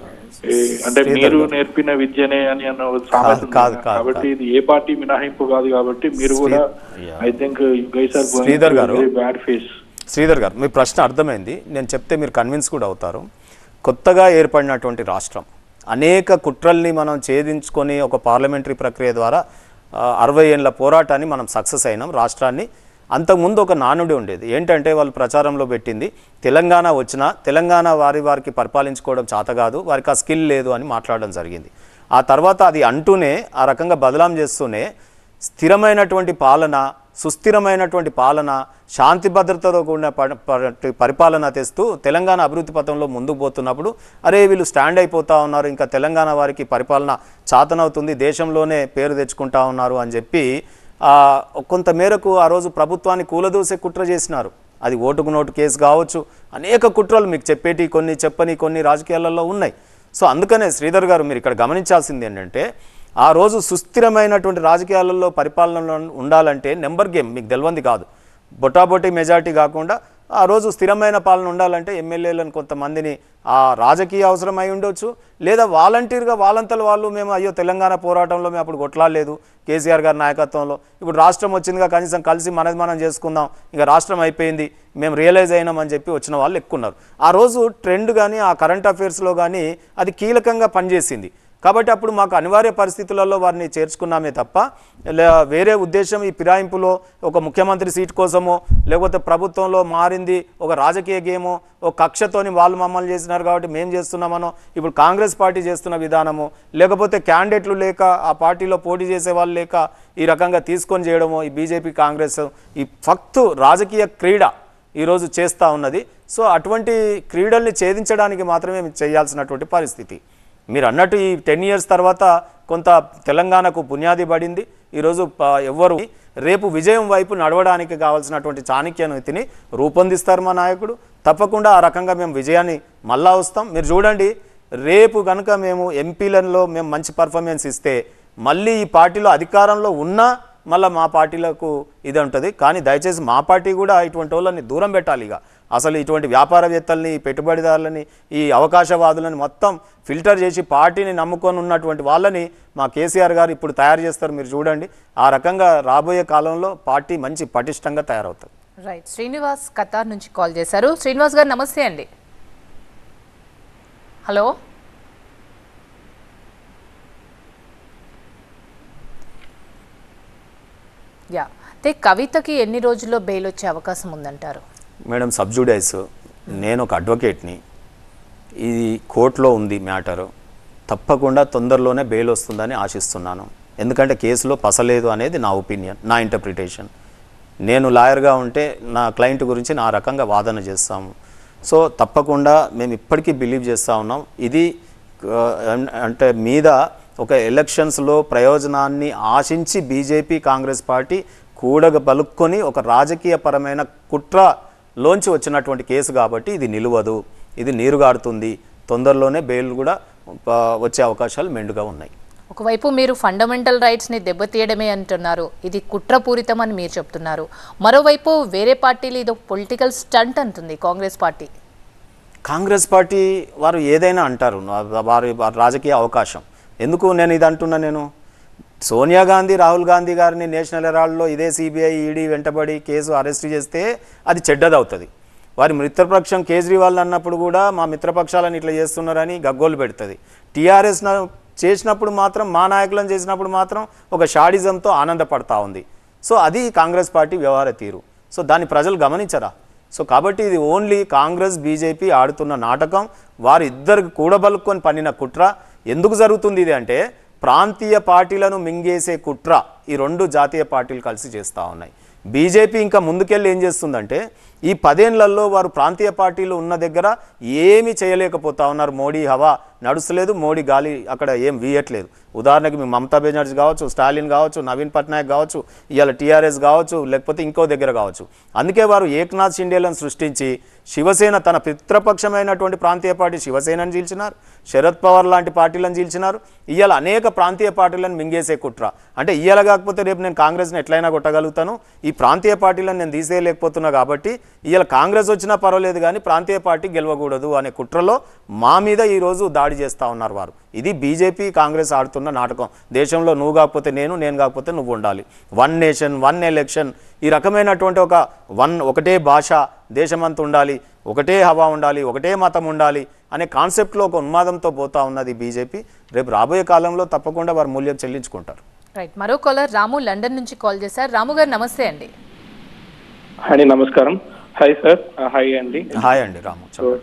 ఏ, అంటే మీరు నేర్పిన విద్యనే అని అన్న ఒక సామెత ఉంది కాదు, కదా. కాదు, కాబట్టి ఇది ఏ పార్టీ మినహాయింపు కాదు కాబట్టి మీరు కూడా yeah. I think guys are Sridhar గారు. బ్యాడ్ ఫేస్ శ్రీధర్ గారు మీ ప్రశ్న అర్థమైంది నేను చెప్తే మీరు కన్విన్స్ కూడా అవుతారు కొత్తగా ఏర్పడినటువంటి రాష్ట్రం అనేక కుట్రల్ని మనం ఛేదించుకొని ఒక పార్లమెంటరీ ప్రక్రియ ద్వారా ఆ, అరవై ఏళ్ళ పోరాటాన్ని మనం సక్సెస్ అయినాం రాష్ట్రాన్ని అంతకుముందు ఒక నానుడి ఉండేది ఏంటంటే వాళ్ళు ప్రచారంలో పెట్టింది తెలంగాణ వచ్చినా తెలంగాణ వారి వారికి పరిపాలించుకోవడం చేత కాదు వారికి ఆ స్కిల్ లేదు అని మాట్లాడడం జరిగింది ఆ తర్వాత అది అంటూనే ఆ రకంగా బదలాం చేస్తూనే స్థిరమైనటువంటి పాలన సుస్థిరమైనటువంటి పాలన శాంతి భద్రతతో కూడిన ప- ప- పరిపాలన తెస్తూ తెలంగాణ అభివృద్ధి పథంలో ముందుకు పోతున్నప్పుడు అరే వీళ్ళు స్టాండ్ అయిపోతా ఉన్నారు ఇంకా తెలంగాణ వారికి పరిపాలన చాతనవుతుంది దేశంలోనే పేరు తెచ్చుకుంటా ఉన్నారు అని చెప్పి ఆ, కొంత మేరకు ఆ రోజు ప్రభుత్వాన్ని కూలదూసే కుట్ర చేసినారు అది ఓటుకు నోటు కేసు కావచ్చు అనేక కుట్రలు మీకు చెప్పేటి కొన్ని చెప్పని కొన్ని రాజకీయాలలో ఉన్నాయి సో అందుకనే శ్రీధర్ గారు మీరు ఇక్కడ గమనించాల్సింది ఏంటంటే ఆ రోజు సుస్థిరమైనటువంటి రాజకీయాలలో పరిపాలనలో ఉండాలంటే నెంబర్ గేమ్ మీకు తెలియంది కాదు బొటాబొటి మెజారిటీ కాకుండా ఆ రోజు స్థిరమైన పాలన ఉండాలంటే ఎమ్మెల్యేలను కొంతమందిని ఆ రాజకీయ అవసరం అయి ఉండొచ్చు లేదా వాలంటీర్గా వాళ్ళంతలో వాళ్ళు మేము అయ్యో తెలంగాణ పోరాటంలో మేము అప్పుడు కొట్లాడలేదు కేసీఆర్ గారి నాయకత్వంలో ఇప్పుడు రాష్ట్రం వచ్చిందిగా కనీసం కలిసి మనది మనం చేసుకుందాం ఇంకా రాష్ట్రం అయిపోయింది మేము రియలైజ్ అయినామని చెప్పి వచ్చిన వాళ్ళు ఎక్కున్నారు ఆ రోజు ట్రెండ్ కానీ ఆ కరెంట్ అఫైర్స్లో కానీ అది కీలకంగా పనిచేసింది కాబట్టి అప్పుడు మాకు అనివార్య పరిస్థితులలో వారిని చేర్చుకున్నామే తప్ప లే- వేరే ఉద్దేశం ఈ ఫిరాయింపులో ఒక ముఖ్యమంత్రి సీట్ కోసమో లేకపోతే ప్రభుత్వంలో మారింది ఒక రాజకీయ గేమో ఒక కక్షతోని వాళ్ళు మమ్మల్ని చేసినారు కాబట్టి మేము చేస్తున్నామనో ఇప్పుడు కాంగ్రెస్ పార్టీ చేస్తున్న విధానము లేకపోతే క్యాండిడేట్లు లేక ఆ పార్టీలో పోటీ చేసే వాళ్ళు లేక ఈ రకంగా తీసుకొని చేయడమో ఈ బీజేపీ కాంగ్రెస్ ఈ ఫక్తు రాజకీయ క్రీడ ఈరోజు చేస్తూ ఉన్నది సో అటువంటి క్రీడల్ని ఛేదించడానికి మాత్రమే చేయాల్సినటువంటి పరిస్థితి మీరు అన్నట్టు ఈ టెన్ ఇయర్స్ తర్వాత కొంత తెలంగాణకు పుణ్యాది పడింది ఈరోజు ప- ఎవ్వరు రేపు విజయం వైపు నడవడానికి కావాల్సినటువంటి చాణక్యనీతిని రూపొందిస్తారు మా నాయకుడు తప్పకుండా ఆ రకంగా మేము విజయాన్ని మళ్ళా వస్తాం మీరు చూడండి రేపు కనుక మేము ఎంపీలలో మేము మంచి పర్ఫార్మెన్స్ ఇస్తే మళ్ళీ ఈ పార్టీలో అధికారంలో ఉన్నా మళ్ళీ మా పార్టీలకు ఇది ఉంటుంది కానీ దయచేసి మా పార్టీ కూడా ఇటువంటి వాళ్ళని దూరం పెట్టాలి ఇక అసలు ఇటువంటి వ్యాపారవేత్తల్ని పెట్టుబడిదారులని ఈ అవకాశవాదులని మొత్తం ఫిల్టర్ చేసి పార్టీని నమ్ముకొని ఉన్నటువంటి వాళ్ళని మా కేసీఆర్ గారు ఇప్పుడు తయారు చేస్తారు మీరు చూడండి ఆ రకంగా రాబోయే కాలంలో పార్టీ మంచి పటిష్టంగా తయారవుతుంది రైట్ శ్రీనివాస్ కతార్ నుంచి కాల్ చేశారు శ్రీనివాస్ గారు నమస్తే అండి హలో యా అయితే కవితకి ఎన్ని రోజుల్లో బెయిల్ వచ్చే అవకాశం ఉందంటారు మేడం సబ్జుడైస్ నేను ఒక అడ్వకేట్ని ఇది కోర్టులో ఉంది మ్యాటరు తప్పకుండా తొందరలోనే బెయిల్ వస్తుందని ఆశిస్తున్నాను ఎందుకంటే కేసులో పసలేదు అనేది నా ఒపీనియన్ నా ఇంటర్ప్రిటేషన్ నేను లాయర్గా ఉంటే నా క్లయింట్ గురించి నా రకంగా వాదన చేస్తాము సో తప్పకుండా మేము ఇప్పటికీ బిలీవ్ చేస్తూ ఉన్నాం ఇది ఆ, అన్- అంటే మీద ఒక ఎలక్షన్స్లో ప్రయోజనాన్ని ఆశించి బీజేపీ కాంగ్రెస్ పార్టీ కూడగ పలుక్కొని ఒక రాజకీయపరమైన కుట్రలోంచి వచ్చినటువంటి కేసు కాబట్టి ఇది నిలువదు ఇది నీరుగారుతుంది తొందరలోనే బెయిల్ కూడా ఆ, వచ్చే అవకాశాలు మెండుగా ఉన్నాయి ఒకవైపు మీరు ఫండమెంటల్ రైట్స్ని దెబ్బతీయడమే అంటున్నారు ఇది కుట్రపూరితం అని మీరు చెప్తున్నారు మరోవైపు వేరే పార్టీలు ఇది పొలిటికల్ స్టంట్ అంటుంది కాంగ్రెస్ పార్టీ కాంగ్రెస్ పార్టీ వారు ఏదైనా అంటారు నా- వారి వారి రాజకీయ అవకాశం ఎందుకు నేను ఇది అంటున్నా నేను సోనియా గాంధీ రాహుల్ గాంధీ గారిని నేషనల్ హెరాల్డ్లో ఇదే సిబిఐ ఈడీ వెంటబడి కేసు అరెస్ట్ చేస్తే అది చెడ్డదవుతుంది వారి మిత్రపక్షం కేజ్రీవాల్ అన్నప్పుడు కూడా మా మిత్రపక్షాలను ఇట్లా చేస్తున్నారని గగ్గోలు పెడుతుంది టీఆర్ఎస్ చేసినప్పుడు మాత్రం మా నాయకులను చేసినప్పుడు మాత్రం ఒక షాడిజంతో ఆనందపడతా ఉంది సో అది కాంగ్రెస్ పార్టీ వ్యవహార తీరు సో దాన్ని ప్రజలు గమనించరా సో కాబట్టి ఇది ఓన్లీ కాంగ్రెస్ బీజేపీ ఆడుతున్న నాటకం వారు ఇద్దరికి కూడబలుక్కొని పన్నిన కుట్ర ఎందుకు జరుగుతుంది ఇది అంటే ప్రాంతీయ పార్టీలను మింగేసే కుట్ర ఈ రెండు జాతీయ పార్టీలు కలిసి చేస్తూ ఉన్నాయి బీజేపీ ఇంకా ముందుకెళ్ళి ఏం చేస్తుందంటే ఈ పదేళ్లలో వారు ప్రాంతీయ పార్టీలు ఉన్న దగ్గర ఏమీ చేయలేకపోతా ఉన్నారు మోడీ హవా నడుస్తలేదు మోడీ గాలి అక్కడ ఏం వీయట్లేదు ఉదాహరణకి మీ మమతా బెనర్జీ కావచ్చు స్టాలిన్ కావచ్చు నవీన్ పట్నాయక్ కావచ్చు ఇవాళ టీఆర్ఎస్ కావచ్చు లేకపోతే ఇంకో దగ్గర కావచ్చు అందుకే వారు ఏక్నాథ్ షిండేలను సృష్టించి శివసేన తన పిత్రపక్షమైనటువంటి ప్రాంతీయ పార్టీ శివసేనని చీల్చినారు శరద్ పవార్ లాంటి పార్టీలను చీల్చినారు ఇవాళ అనేక ప్రాంతీయ పార్టీలను మింగేసే కుట్ర అంటే ఇవాళ కాకపోతే రేపు నేను కాంగ్రెస్ని ఎట్లయినా కొట్టగలుగుతాను ఈ ప్రాంతీయ పార్టీలను నేను తీసేయలేకపోతున్నా కాబట్టి ఇవాళ కాంగ్రెస్ వచ్చినా పర్వాలేదు కానీ ప్రాంతీయ పార్టీ గెలవకూడదు అనే కుట్రలో మా మీద ఈరోజు దాడి చేస్తూ ఉన్నారు వారు ఇది బీజేపీ కాంగ్రెస్ ఆడుతున్న నాటకం దేశంలో నువ్వు కాకపోతే నేను నేను కాకపోతే నువ్వు ఉండాలి వన్ నేషన్ వన్ ఎలక్షన్ ఈ రకమైనటువంటి ఒక వన్ ఒకటే భాష దేశమంతా ఉండాలి ఒకటే హవా ఉండాలి ఒకటే మతం ఉండాలి అనే కాన్సెప్ట్లో ఒక ఉన్మాదంతో పోతా ఉన్నది బీజేపీ రేపు రాబోయే కాలంలో తప్పకుండా వారు మూల్యం చెల్లించుకుంటారు రైట్ మరో కాలర్ రాము లండన్ నుంచి కాల్ చేశారు రాము గారు నమస్తే అండి అండి నమస్కారం హాయ్ సార్ హాయ్ అండి హాయ్ అండి రాము సో చెప్పండి.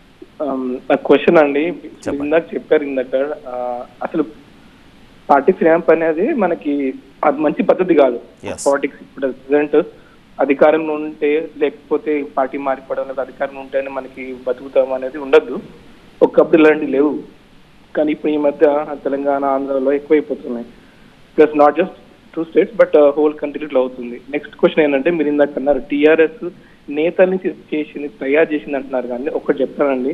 నా క్వశ్చన్ అండి మీరు ఇందాక చెప్పారు ఇందాక ఆ, అసలు పార్టీ ఫినాంప్ అనేది మనకి అది మంచి పద్ధతి కాదు Yes. పాలిటిక్స్ ఇప్పుడు ప్రెసిడెంట్ అధికారంలో ఉంటే లేకపోతే పార్టీ మారిపోవడం లేదా అధికారంలో ఉంటేనే మనకి బతుకుతాం అనేది ఉండద్దు ఒకప్పుడు ఇలాంటివి లేవు కానీ ఇప్పుడు ఈ మధ్య తెలంగాణ ఆంధ్రలో ఎక్కువైపోతున్నాయి plus not just two states but whole కంట్రీలో అవుతుంది నెక్స్ట్ క్వశ్చన్ ఏంటంటే మీరు ఇందాక అన్నారు టీఆర్ఎస్ నేతల్ని చే- చేసింది తయారు చేసింది అంటున్నారు కానీ ఒకటి చెప్తానండి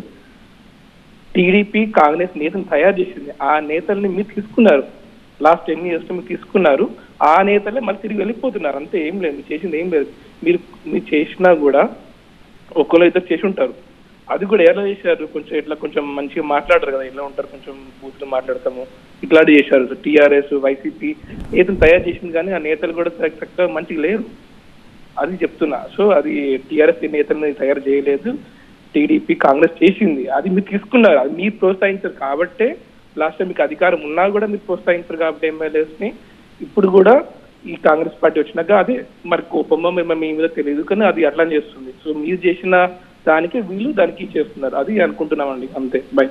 టీడీపీ కాంగ్రెస్ నేతలు తయారు చేసింది ఆ నేతల్ని మీరు తీసుకున్నారు లాస్ట్ టెన్ ఇయర్స్ మీరు తీసుకున్నారు ఆ నేతలే మళ్ళీ తిరిగి వెళ్ళిపోతున్నారు అంతే ఏం లేదు మీరు చేసింది ఏం లేదు మీరు మీరు చేసినా కూడా ఒకళ్ళు ఇద్దరు చేసి ఉంటారు అది కూడా ఎలా చేశారు కొంచెం ఇట్లా కొంచెం మంచిగా మాట్లాడరు కదా ఇలా ఉంటారు కొంచెం బూతులు మాట్లాడతాము ఇట్లాంటివి చేశారు టీఆర్ఎస్ వైసీపీ నేతలు తయారు చేసింది కానీ ఆ నేతలు కూడా చక్క- చక్కగా మంచిగా లేరు అది చెప్తున్నా సో అది టీఆర్ఎస్ నేతల్ని తయారు చేయలేదు టీడీపీ కాంగ్రెస్ చేసింది అది మీరు తీసుకున్నారు అది మీరు ప్రోత్సహించారు కాబట్టే లాస్ట్ టైం మీకు అధికారం ఉన్నా కూడా మీరు ప్రోత్సహించారు కాబట్టి ఎమ్మెల్యేస్ ని ఇప్పుడు కూడా ఈ కాంగ్రెస్ పార్టీ వచ్చినాక అదే మరి కోపమో మేము మీ మీద తెలియదు కానీ అది అట్లా చేస్తుంది సో మీరు చేసిన దానికి వీళ్ళు దానికి చేస్తున్నారు అది అనుకుంటున్నామండి అంతే bye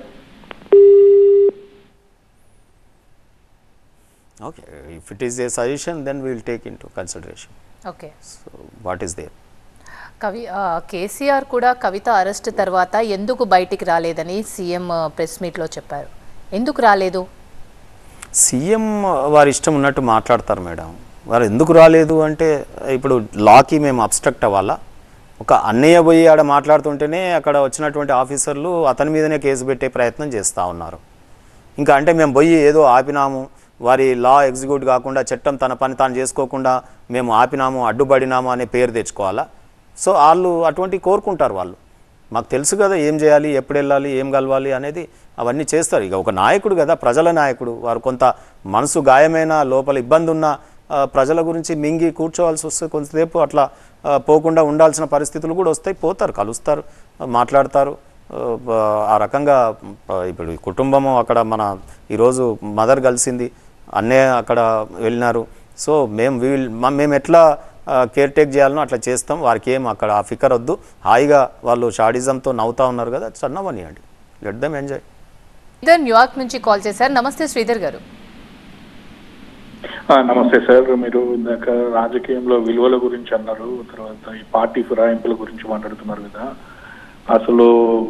okay if it is a suggestion then will take into consideration okay so what is there కవి ఆ, కేసీఆర్ కూడా కవిత అరెస్ట్ తర్వాత ఎందుకు బయటికి రాలేదని సీఎం ఆ, ప్రెస్ మీట్లో చెప్పారు ఎందుకు రాలేదు సీఎం వారి ఇష్టం ఉన్నట్టు మాట్లాడతారు మేడం వారు ఎందుకు రాలేదు అంటే ఇప్పుడు లాకి మేము అబ్స్ట్రక్ట్ అవ్వాలా ఒక అన్నయ్య పోయి ఆడ మాట్లాడుతుంటేనే అక్కడ వచ్చినటువంటి ఆఫీసర్లు అతని మీదనే కేసు పెట్టే ప్రయత్నం చేస్తూ ఉన్నారు ఇంకా అంటే మేము పోయి ఏదో ఆపినాము వారి లా ఎగ్జిక్యూట్ కాకుండా చట్టం తన పని తాను చేసుకోకుండా మేము ఆపినాము అడ్డుపడినాము అనే పేరు తెచ్చుకోవాలా సో వాళ్ళు అటువంటి కోరుకుంటారు వాళ్ళు మాకు తెలుసు కదా ఏం చేయాలి ఎప్పుడు వెళ్ళాలి ఏం కలవాలి అనేది అవన్నీ చేస్తారు ఇక ఒక నాయకుడు కదా ప్రజల నాయకుడు వారు కొంత మనసు గాయమైన లోపల ఇబ్బంది ఉన్న ఆ, ప్రజల గురించి మింగి కూర్చోవాల్సి వస్తే కొంతసేపు అట్లా ఆ, పోకుండా ఉండాల్సిన పరిస్థితులు కూడా వస్తాయి పోతారు కలుస్తారు ఆ, మాట్లాడతారు ఆ, బ- ఆ రకంగా ఆ, ఇప్పుడు ఈ కుటుంబము అక్కడ మన ఈరోజు మదర్ కలిసింది అన్నయ్య అక్కడ వెళ్ళినారు సో మేము వీల్ మ- మేము ఎట్లా కేర్ టేక్ చేయాలనో అట్లా చేస్తాం వారికి ఏం అక్కడ ఆ ఫికర్ వద్దు హాయిగా వాళ్ళు షాడిజంతో నవ్వుతా ఉన్నారు కదా చన్నవనియండి let them enjoy Sridhar New York నుంచి కాల్ చేశారు నమస్తే శ్రీధర్ గారు ఆ, నమస్తే సార్ మీరు ఇందాక రాజకీయంలో విలువల గురించి అన్నారు తర్వాత ఈ పార్టీ ఫిరాయింపుల గురించి మాట్లాడుతున్నారు కదా అసలు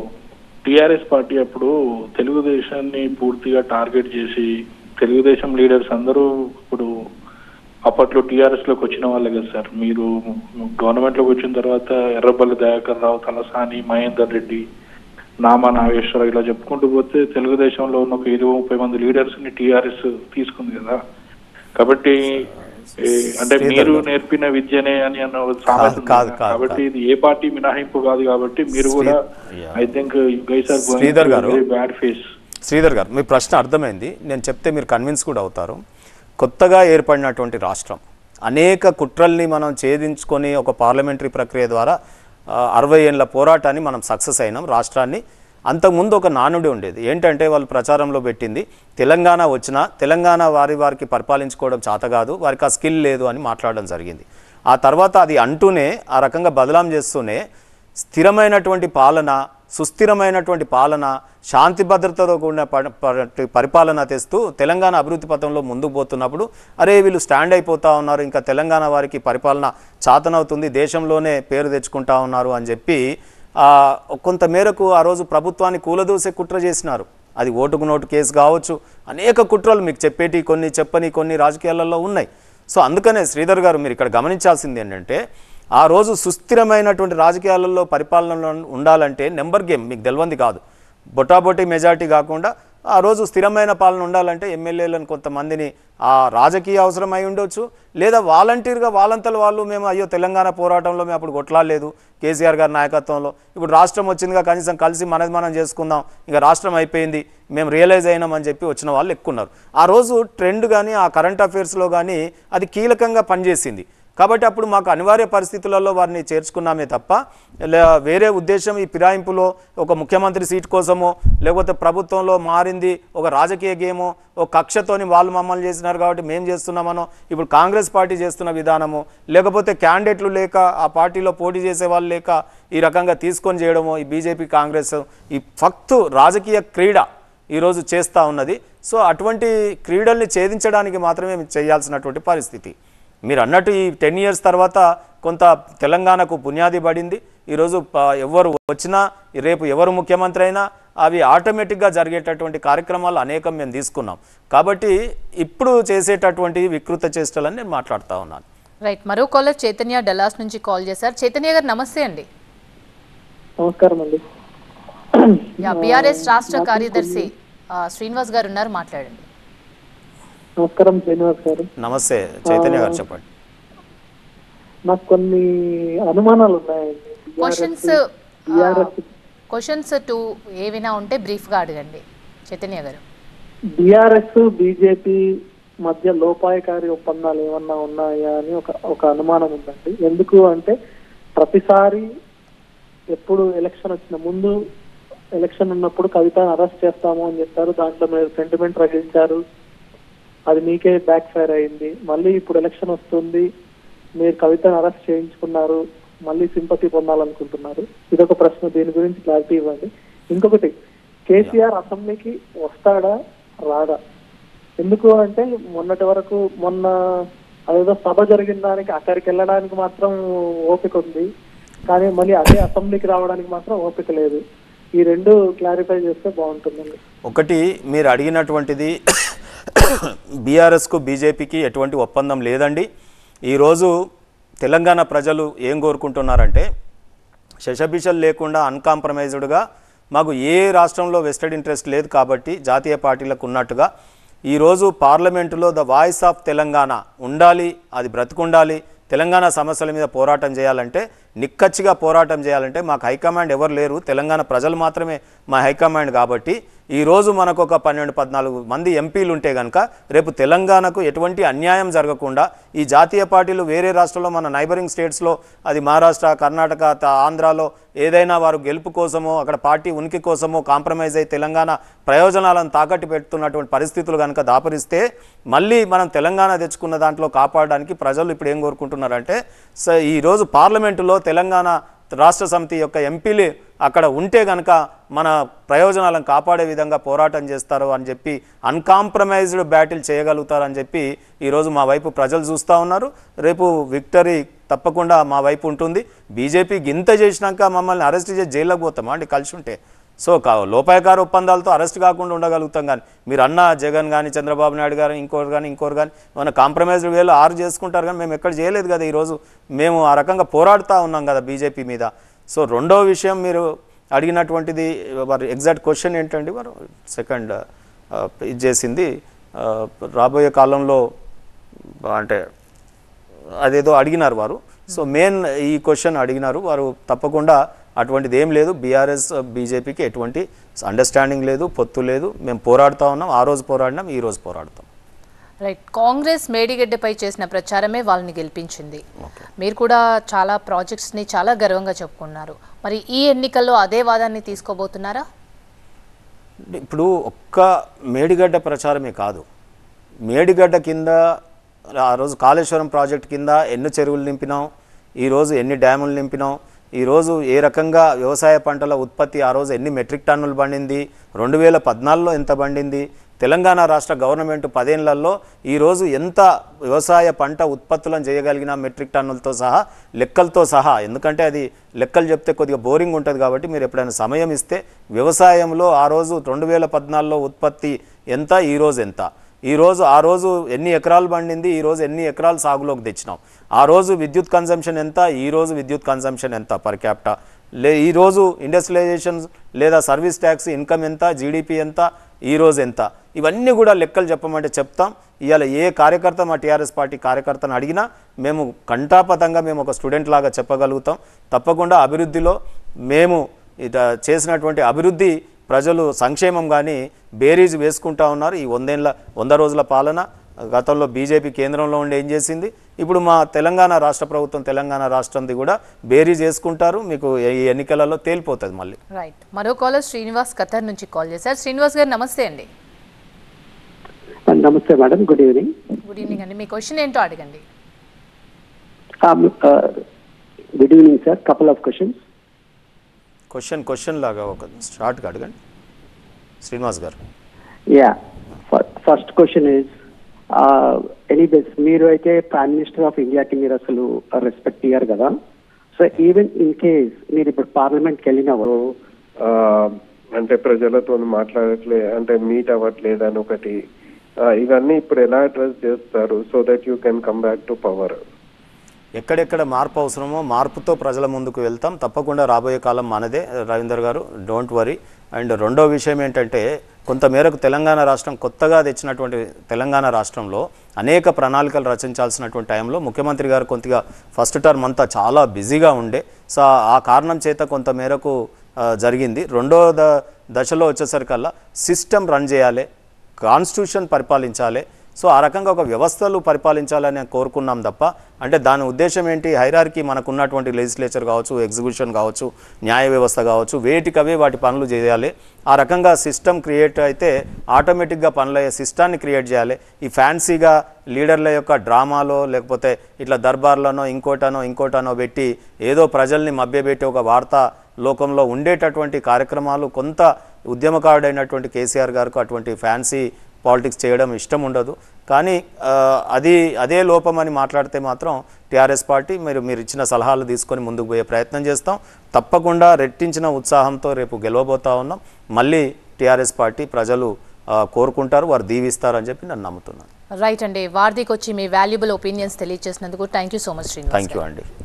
టిఆర్ఎస్ పార్టీ అప్పుడు తెలుగుదేశాన్ని పూర్తిగా టార్గెట్ చేసి తెలుగుదేశం లీడర్స్ అందరూ ఇప్పుడు అప్పట్లో టీఆర్ఎస్ లోకి వచ్చిన వాళ్ళే కదా సార్ మీరు గవర్నమెంట్ లోకి వచ్చిన తర్వాత ఎర్రబల్లి దయాకర్ రావు తలసాని మహేందర్ రెడ్డి నామా నాగేశ్వరరావు ఇలా చెప్పుకుంటూ పోతే తెలుగుదేశంలో ఉన్న ఒక ఇరవై ముప్పై మంది లీడర్స్ ని టీఆర్ఎస్ తీసుకుంది కదా కాబట్టి ఏ, అంటే మీరు నేర్పిన విద్యనే అని అన్న ఒక సామెత ఉంది కాదు, కదా. కాదు, కాబట్టి ఇది ఏ పార్టీ మినహాయింపు కాదు కాబట్టి మీరు కూడా yeah. I think guys are Sridhar గారు. బ్యాడ్ ఫేస్ శ్రీధర్ గారు మీ ప్రశ్న అర్థమైంది నేను చెప్తే మీరు కన్విన్స్ కూడా అవుతారు కొత్తగా ఏర్పడినటువంటి రాష్ట్రం అనేక కుట్రల్ని మనం ఛేదించుకొని ఒక పార్లమెంటరీ ప్రక్రియ ద్వారా ఆ, అరవై ఏళ్ళ పోరాటాన్ని మనం సక్సెస్ అయినాం రాష్ట్రాన్ని అంతకుముందు ఒక నానుడి ఉండేది ఏంటంటే వాళ్ళు ప్రచారంలో పెట్టింది తెలంగాణ వచ్చినా తెలంగాణ వారి వారికి పరిపాలించుకోవడం చేత కాదు వారికి ఆ స్కిల్ లేదు అని మాట్లాడడం జరిగింది ఆ తర్వాత అది అంటూనే ఆ రకంగా బదలాం చేస్తూనే స్థిరమైనటువంటి పాలన సుస్థిరమైనటువంటి పాలన శాంతి భద్రతతో కూడిన ప- ప- పరిపాలన తెస్తూ తెలంగాణ అభివృద్ధి పథంలో ముందుకు పోతున్నప్పుడు అరే వీళ్ళు స్టాండ్ అయిపోతా ఉన్నారు ఇంకా తెలంగాణ వారికి పరిపాలన చాతనవుతుంది దేశంలోనే పేరు తెచ్చుకుంటా ఉన్నారు అని చెప్పి ఆ, కొంత మేరకు ఆ రోజు ప్రభుత్వాన్ని కూలదూసే కుట్ర చేసినారు అది ఓటుకు నోటు కేసు కావచ్చు అనేక కుట్రలు మీకు చెప్పేటి కొన్ని చెప్పని కొన్ని రాజకీయాలలో ఉన్నాయి సో అందుకనే శ్రీధర్ గారు మీరు ఇక్కడ గమనించాల్సింది ఏంటంటే ఆ రోజు సుస్థిరమైనటువంటి రాజకీయాలలో పరిపాలనలో ఉండాలంటే నెంబర్ గేమ్ మీకు తెలియంది కాదు బొటాబొటి మెజారిటీ కాకుండా ఆ రోజు స్థిరమైన పాలన ఉండాలంటే ఎమ్మెల్యేలను కొంతమందిని ఆ రాజకీయ అవసరం అయి ఉండొచ్చు లేదా వాలంటీర్గా వాళ్ళంతలు వాళ్ళు మేము అయ్యో తెలంగాణ పోరాటంలో మేము అప్పుడు కొట్లాడలేదు కేసీఆర్ గారి నాయకత్వంలో ఇప్పుడు రాష్ట్రం వచ్చిందిగా కనీసం కలిసి మనది మనం చేసుకుందాం ఇక రాష్ట్రం అయిపోయింది మేము రియలైజ్ అయినామని చెప్పి వచ్చిన వాళ్ళు ఎక్కువ ఉన్నారు ఆ రోజు ట్రెండ్ కానీ ఆ కరెంట్ అఫైర్స్లో కానీ అది కీలకంగా పనిచేసింది కాబట్టి అప్పుడు మాకు అనివార్య పరిస్థితులలో వారిని చేర్చుకున్నామే తప్ప లే- వేరే ఉద్దేశం ఈ ఫిరాయింపులో ఒక ముఖ్యమంత్రి సీట్ కోసమో లేకపోతే ప్రభుత్వంలో మారింది ఒక రాజకీయ గేమో ఒక కక్షతోని వాళ్ళు మమ్మల్ని చేసినారు కాబట్టి మేము చేస్తున్నామనో ఇప్పుడు కాంగ్రెస్ పార్టీ చేస్తున్న విధానము లేకపోతే క్యాండిడేట్లు లేక ఆ పార్టీలో పోటీ చేసే వాళ్ళు లేక ఈ రకంగా తీసుకొని చేయడమో ఈ బీజేపీ కాంగ్రెస్ ఈ ఫక్తు రాజకీయ క్రీడ ఈరోజు చేస్తూ ఉన్నది సో అటువంటి క్రీడల్ని ఛేదించడానికి మాత్రమే చేయాల్సినటువంటి పరిస్థితి మీరు అన్నట్టు ఈ టెన్ ఇయర్స్ తర్వాత కొంత తెలంగాణకు పుణ్యాది పడింది ఈరోజు ప- ఎవరు వచ్చినా రేపు ఎవరు ముఖ్యమంత్రి అయినా అవి ఆటోమేటిక్గా జరిగేటటువంటి కార్యక్రమాలు అనేకం మేము తీసుకున్నాం కాబట్టి ఇప్పుడు చేసేటటువంటి వికృత చేష్టలని నేను మాట్లాడుతూ ఉన్నాను రైట్ మరో కాలర్ చైతన్య డల్లాస్ నుంచి కాల్ చేశారు చైతన్య గారు నమస్తే అండి నమస్కారం అండి యా బీఆర్ఎస్ రాష్ట్ర కార్యదర్శి ఆ, శ్రీనివాస్ గారు ఉన్నారు మాట్లాడండి నమస్కారం శ్రీనివాస్ గారు నమస్తే చైతన్య గారు చెప్పండి నాకు కొన్ని అనుమానాలు ఉన్నాయండి క్వశ్చన్స్ బిఆర్ఎస్ క్వశ్చన్స్ టూ ఏవైనా ఉంటే బ్రీఫ్గా అడగండి చైతన్య గారు బిఆర్ఎస్ బీజేపీ మధ్య లోపాయకారి ఒప్పందాలు ఏమన్నా ఉన్నాయా అని ఒక ఒక అనుమానం ఉందండి ఎందుకు అంటే ప్రతిసారి ఎప్పుడు ఎలక్షన్ వచ్చిన ముందు ఎలక్షన్ ఉన్నప్పుడు కవితను అరెస్ట్ చేస్తాము అని చెప్పారు దాంట్లో మీరు సెంటిమెంట్ రగిలించారు అది మీకే బ్యాక్ ఫైర్ అయింది మళ్ళీ ఇప్పుడు ఎలక్షన్ వస్తుంది మీరు కవితను అరెస్ట్ చేయించుకున్నారు మళ్ళీ సింపతి పొందాలనుకుంటున్నారు ఇదొక ప్రశ్న దీని గురించి క్లారిటీ ఇవ్వండి ఇంకొకటి కేసీఆర్ అసెంబ్లీకి వస్తాడా రాడా ఎందుకు అంటే మొన్నటి వరకు మొన్న అదేదో సభ జరిగిన దానికి అక్కడికి వెళ్ళడానికి మాత్రం ఓపిక ఉంది కానీ మళ్ళీ అదే అసెంబ్లీకి రావడానికి మాత్రం ఓపిక లేదు ఈ రెండు క్లారిఫై చేస్తే బాగుంటుందండి ఒకటి మీరు అడిగినటువంటిది బీఆర్ఎస్కు బీజేపీకి ఎటువంటి ఒప్పందం లేదండి ఈరోజు తెలంగాణ ప్రజలు ఏం కోరుకుంటున్నారంటే శశబిషలు లేకుండా అన్కాంప్రమైజ్డ్గా మాకు ఏ రాష్ట్రంలో వెస్టెడ్ ఇంట్రెస్ట్ లేదు కాబట్టి జాతీయ పార్టీలకు ఉన్నట్టుగా ఈరోజు పార్లమెంటులో ద వాయిస్ ఆఫ్ తెలంగాణ ఉండాలి అది బ్రతుకుండాలి తెలంగాణ సమస్యల మీద పోరాటం చేయాలంటే నిక్కచ్చిగా పోరాటం చేయాలంటే మాకు హైకమాండ్ ఎవరు లేరు తెలంగాణ ప్రజలు మాత్రమే మా హైకమాండ్ కాబట్టి ఈరోజు మనకు ఒక పన్నెండు పద్నాలుగు మంది ఎంపీలు ఉంటే కనుక రేపు తెలంగాణకు ఎటువంటి అన్యాయం జరగకుండా ఈ జాతీయ పార్టీలు వేరే రాష్ట్రంలో మన నైబరింగ్ స్టేట్స్లో అది మహారాష్ట్ర కర్ణాటక త- ఆంధ్రాలో ఏదైనా వారు గెలుపు కోసమో అక్కడ పార్టీ ఉనికి కోసమో కాంప్రమైజ్ అయి తెలంగాణ ప్రయోజనాలను తాకట్టు పెడుతున్నటువంటి పరిస్థితులు కనుక దాపరిస్తే మళ్ళీ మనం తెలంగాణ తెచ్చుకున్న దాంట్లో కాపాడడానికి ప్రజలు ఇప్పుడు ఏం కోరుకుంటున్నారంటే సో ఈరోజు పార్లమెంటులో తెలంగాణ రాష్ట్ర సమితి యొక్క ఎంపీలు అక్కడ ఉంటే కనుక మన ప్రయోజనాలను కాపాడే విధంగా పోరాటం చేస్తారు అని చెప్పి అన్కాంప్రమైజ్డ్ బ్యాటిల్ చేయగలుగుతారని చెప్పి ఈరోజు మా వైపు ప్రజలు చూస్తూ ఉన్నారు రేపు విక్టరీ తప్పకుండా మా వైపు ఉంటుంది బీజేపీ గింత చేసినాక మమ్మల్ని అరెస్ట్ చేసి జైల్లోకి పోతామా అండి కలిసి ఉంటే సో కా లోపాయకార ఒప్పందాలతో అరెస్ట్ కాకుండా ఉండగలుగుతాం కానీ మీరు అన్న జగన్ కానీ చంద్రబాబు నాయుడు గారు ఇంకోరు కానీ ఇంకోరు కానీ మన కాంప్రమైజ్డ్ వేలో ఆరు చేసుకుంటారు కానీ మేము ఎక్కడ చేయలేదు కదా ఈరోజు మేము ఆ రకంగా పోరాడుతూ ఉన్నాం కదా బీజేపీ మీద సో రెండో విషయం మీరు అడిగినటువంటిది వారు ఎగ్జాక్ట్ క్వశ్చన్ ఏంటండి వారు సెకండ్ ఇది చేసింది ఆ, రాబోయే కాలంలో అంటే అదేదో అడిగినారు వారు సో మెయిన్ ఈ క్వశ్చన్ అడిగినారు వారు తప్పకుండా అటువంటిది ఏం లేదు బీఆర్ఎస్ బీజేపీకి ఎటువంటి అండర్స్టాండింగ్ లేదు పొత్తు లేదు మేము పోరాడుతూ ఉన్నాం ఆ రోజు పోరాడినాం ఈ రోజు పోరాడుతాం రైట్ కాంగ్రెస్ మేడిగడ్డపై చేసిన ప్రచారమే వాళ్ళని గెలిపించింది మీరు కూడా చాలా ప్రాజెక్ట్స్ని చాలా గర్వంగా చెప్పుకున్నారు మరి ఈ ఎన్నికల్లో అదే వాదాన్ని తీసుకోబోతున్నారా ఇప్పుడు ఒక్క మేడిగడ్డ ప్రచారమే కాదు మేడిగడ్డ కింద ఆ రోజు కాళేశ్వరం ప్రాజెక్ట్ కింద ఎన్ని చెరువులు నింపినాం ఈరోజు ఎన్ని డ్యాములు నింపినాం ఈరోజు ఏ రకంగా వ్యవసాయ పంటల ఉత్పత్తి ఆ రోజు ఎన్ని మెట్రిక్ టన్నులు పండింది రెండు వేల పద్నాలుగులో ఎంత పండింది తెలంగాణ రాష్ట్ర గవర్నమెంట్ పదేళ్లలో ఈరోజు ఎంత వ్యవసాయ పంట ఉత్పత్తులను చేయగలిగిన మెట్రిక్ టన్నులతో సహా లెక్కలతో సహా ఎందుకంటే అది లెక్కలు చెప్తే కొద్దిగా బోరింగ్ ఉంటుంది కాబట్టి మీరు ఎప్పుడైనా సమయం ఇస్తే వ్యవసాయంలో ఆ రోజు రెండు వేల పద్నాలుగులో ఉత్పత్తి ఎంత ఈరోజు ఎంత ఈ రోజు ఆ రోజు ఎన్ని ఎకరాలు పండింది ఈ రోజు ఎన్ని ఎకరాలు సాగులోకి తెచ్చినాం ఆ రోజు విద్యుత్ కన్సంప్షన్ ఎంత ఈ రోజు విద్యుత్ కన్సంప్షన్ ఎంత పర్ క్యాప్టా లే ఈ రోజు ఇండస్ట్రియలైజేషన్ లేదా సర్వీస్ ట్యాక్స్ ఇన్కమ్ ఎంత జీడిపి ఎంత ఈ రోజు ఎంత ఇవన్నీ కూడా లెక్కలు చెప్పమంటే చెప్తాం ఇవాళ ఏ కార్యకర్త మా టీఆర్ఎస్ పార్టీ కార్యకర్తను అడిగినా మేము కంఠాపతంగా మేము ఒక స్టూడెంట్ లాగా చెప్పగలుగుతాం తప్పకుండా అభివృద్ధిలో మేము ఇట చేసినటువంటి అభివృద్ధి ప్రజలు సంక్షేమం కానీ బేరీజ్ వేసుకుంటా ఉన్నారు ఈ వందేళ్ళ వంద రోజుల పాలన గతంలో బీజేపీ కేంద్రంలో ఉండి ఏం చేసింది ఇప్పుడు మా తెలంగాణ రాష్ట్ర ప్రభుత్వం తెలంగాణ రాష్ట్రంది కూడా బేరీజ్ వేసుకుంటారు మీకు ఈ ఎన్నికలలో తేలిపోతుంది మళ్ళీ రైట్ మరో కాలర్ శ్రీనివాస్ ఖతర్ నుంచి కాల్ చేశారు శ్రీనివాస్ గారు నమస్తే అండి నమస్తే madam good evening good evening అండి మీ క్వశ్చన్ ఏంటో అడగండి good evening sir couple of questions question question లాగా ఒక షార్ట్గా అడగండి శ్రీనివాస్ గారు yeah first question is anyways మీరు అయితే ప్రైమ్ మినిస్టర్ ఆఫ్ ఇండియాకి మీరు అసలు రెస్పెక్ట్ ఇయ్యారు కదా సో ఈవెన్ ఇన్ కేస్ మీరు ఇప్పుడు పార్లమెంట్కి వెళ్ళినప్పుడు ఆ, అంటే ప్రజలతో మాట్లాడట్లే అంటే మీట్ అవ్వట్లేదు అని ఒకటి ఆ, ఇవన్నీ ఇప్పుడు ఎలా అడ్రస్ చేస్తారు so that you can come back to power ఎక్కడెక్కడ మార్పు అవసరమో మార్పుతో ప్రజల ముందుకు వెళ్తాం తప్పకుండా రాబోయే కాలం మనదే రవీందర్ గారు డోంట్ వరీ అండ్ రెండో విషయం ఏంటంటే కొంతమేరకు తెలంగాణ రాష్ట్రం కొత్తగా తెచ్చినటువంటి తెలంగాణ రాష్ట్రంలో అనేక ప్రణాళికలు రచించాల్సినటువంటి టైంలో ముఖ్యమంత్రి గారు కొద్దిగా ఫస్ట్ టర్మ్ అంతా చాలా బిజీగా ఉండే సో ఆ కారణం చేత కొంతమేరకు ఆ, జరిగింది రెండో ద దశలో వచ్చేసరికల్లా సిస్టమ్ రన్ చేయాలి కాన్స్టిట్యూషన్ పరిపాలించాలి సో ఆ రకంగా ఒక వ్యవస్థలు పరిపాలించాలని కోరుకున్నాం తప్ప అంటే దాని ఉద్దేశం ఏంటి హైరార్కి మనకు ఉన్నటువంటి లెజిస్లేచర్ కావచ్చు ఎగ్జిక్యూషన్ కావచ్చు న్యాయ వ్యవస్థ కావచ్చు వేటికవే వాటి పనులు చేయాలి ఆ రకంగా సిస్టమ్ క్రియేట్ అయితే ఆటోమేటిక్గా పనులయ్యే సిస్టాన్ని క్రియేట్ చేయాలి ఈ ఫ్యాన్సీగా లీడర్ల యొక్క డ్రామాలో లేకపోతే ఇట్లా దర్బార్లనో ఇంకోటనో ఇంకోటనో పెట్టి ఏదో ప్రజల్ని మభ్యపెట్టి ఒక వార్తా లోకంలో ఉండేటటువంటి కార్యక్రమాలు కొంత ఉద్యమకారుడైనటువంటి కేసీఆర్ గారికి అటువంటి ఫ్యాన్సీ పాలిటిక్స్ చేయడం ఇష్టం ఉండదు కానీ ఆ, అది అదే లోపం అని మాట్లాడితే మాత్రం టీఆర్ఎస్ పార్టీ మీరు మీరు ఇచ్చిన సలహాలు తీసుకొని ముందుకు పోయే ప్రయత్నం చేస్తాం తప్పకుండా రెట్టించిన ఉత్సాహంతో రేపు గెలవబోతా ఉన్నాం మళ్ళీ టీఆర్ఎస్ పార్టీ ప్రజలు ఆ, కోరుకుంటారు వారు దీవిస్తారని చెప్పి నేను నమ్ముతున్నాను రైట్ అండి వార్దికి వచ్చి మీ వాల్యుబుల్ ఒపీనియన్స్ తెలియజేసినందుకు thank you so much Srinivas thank you గారు. అండి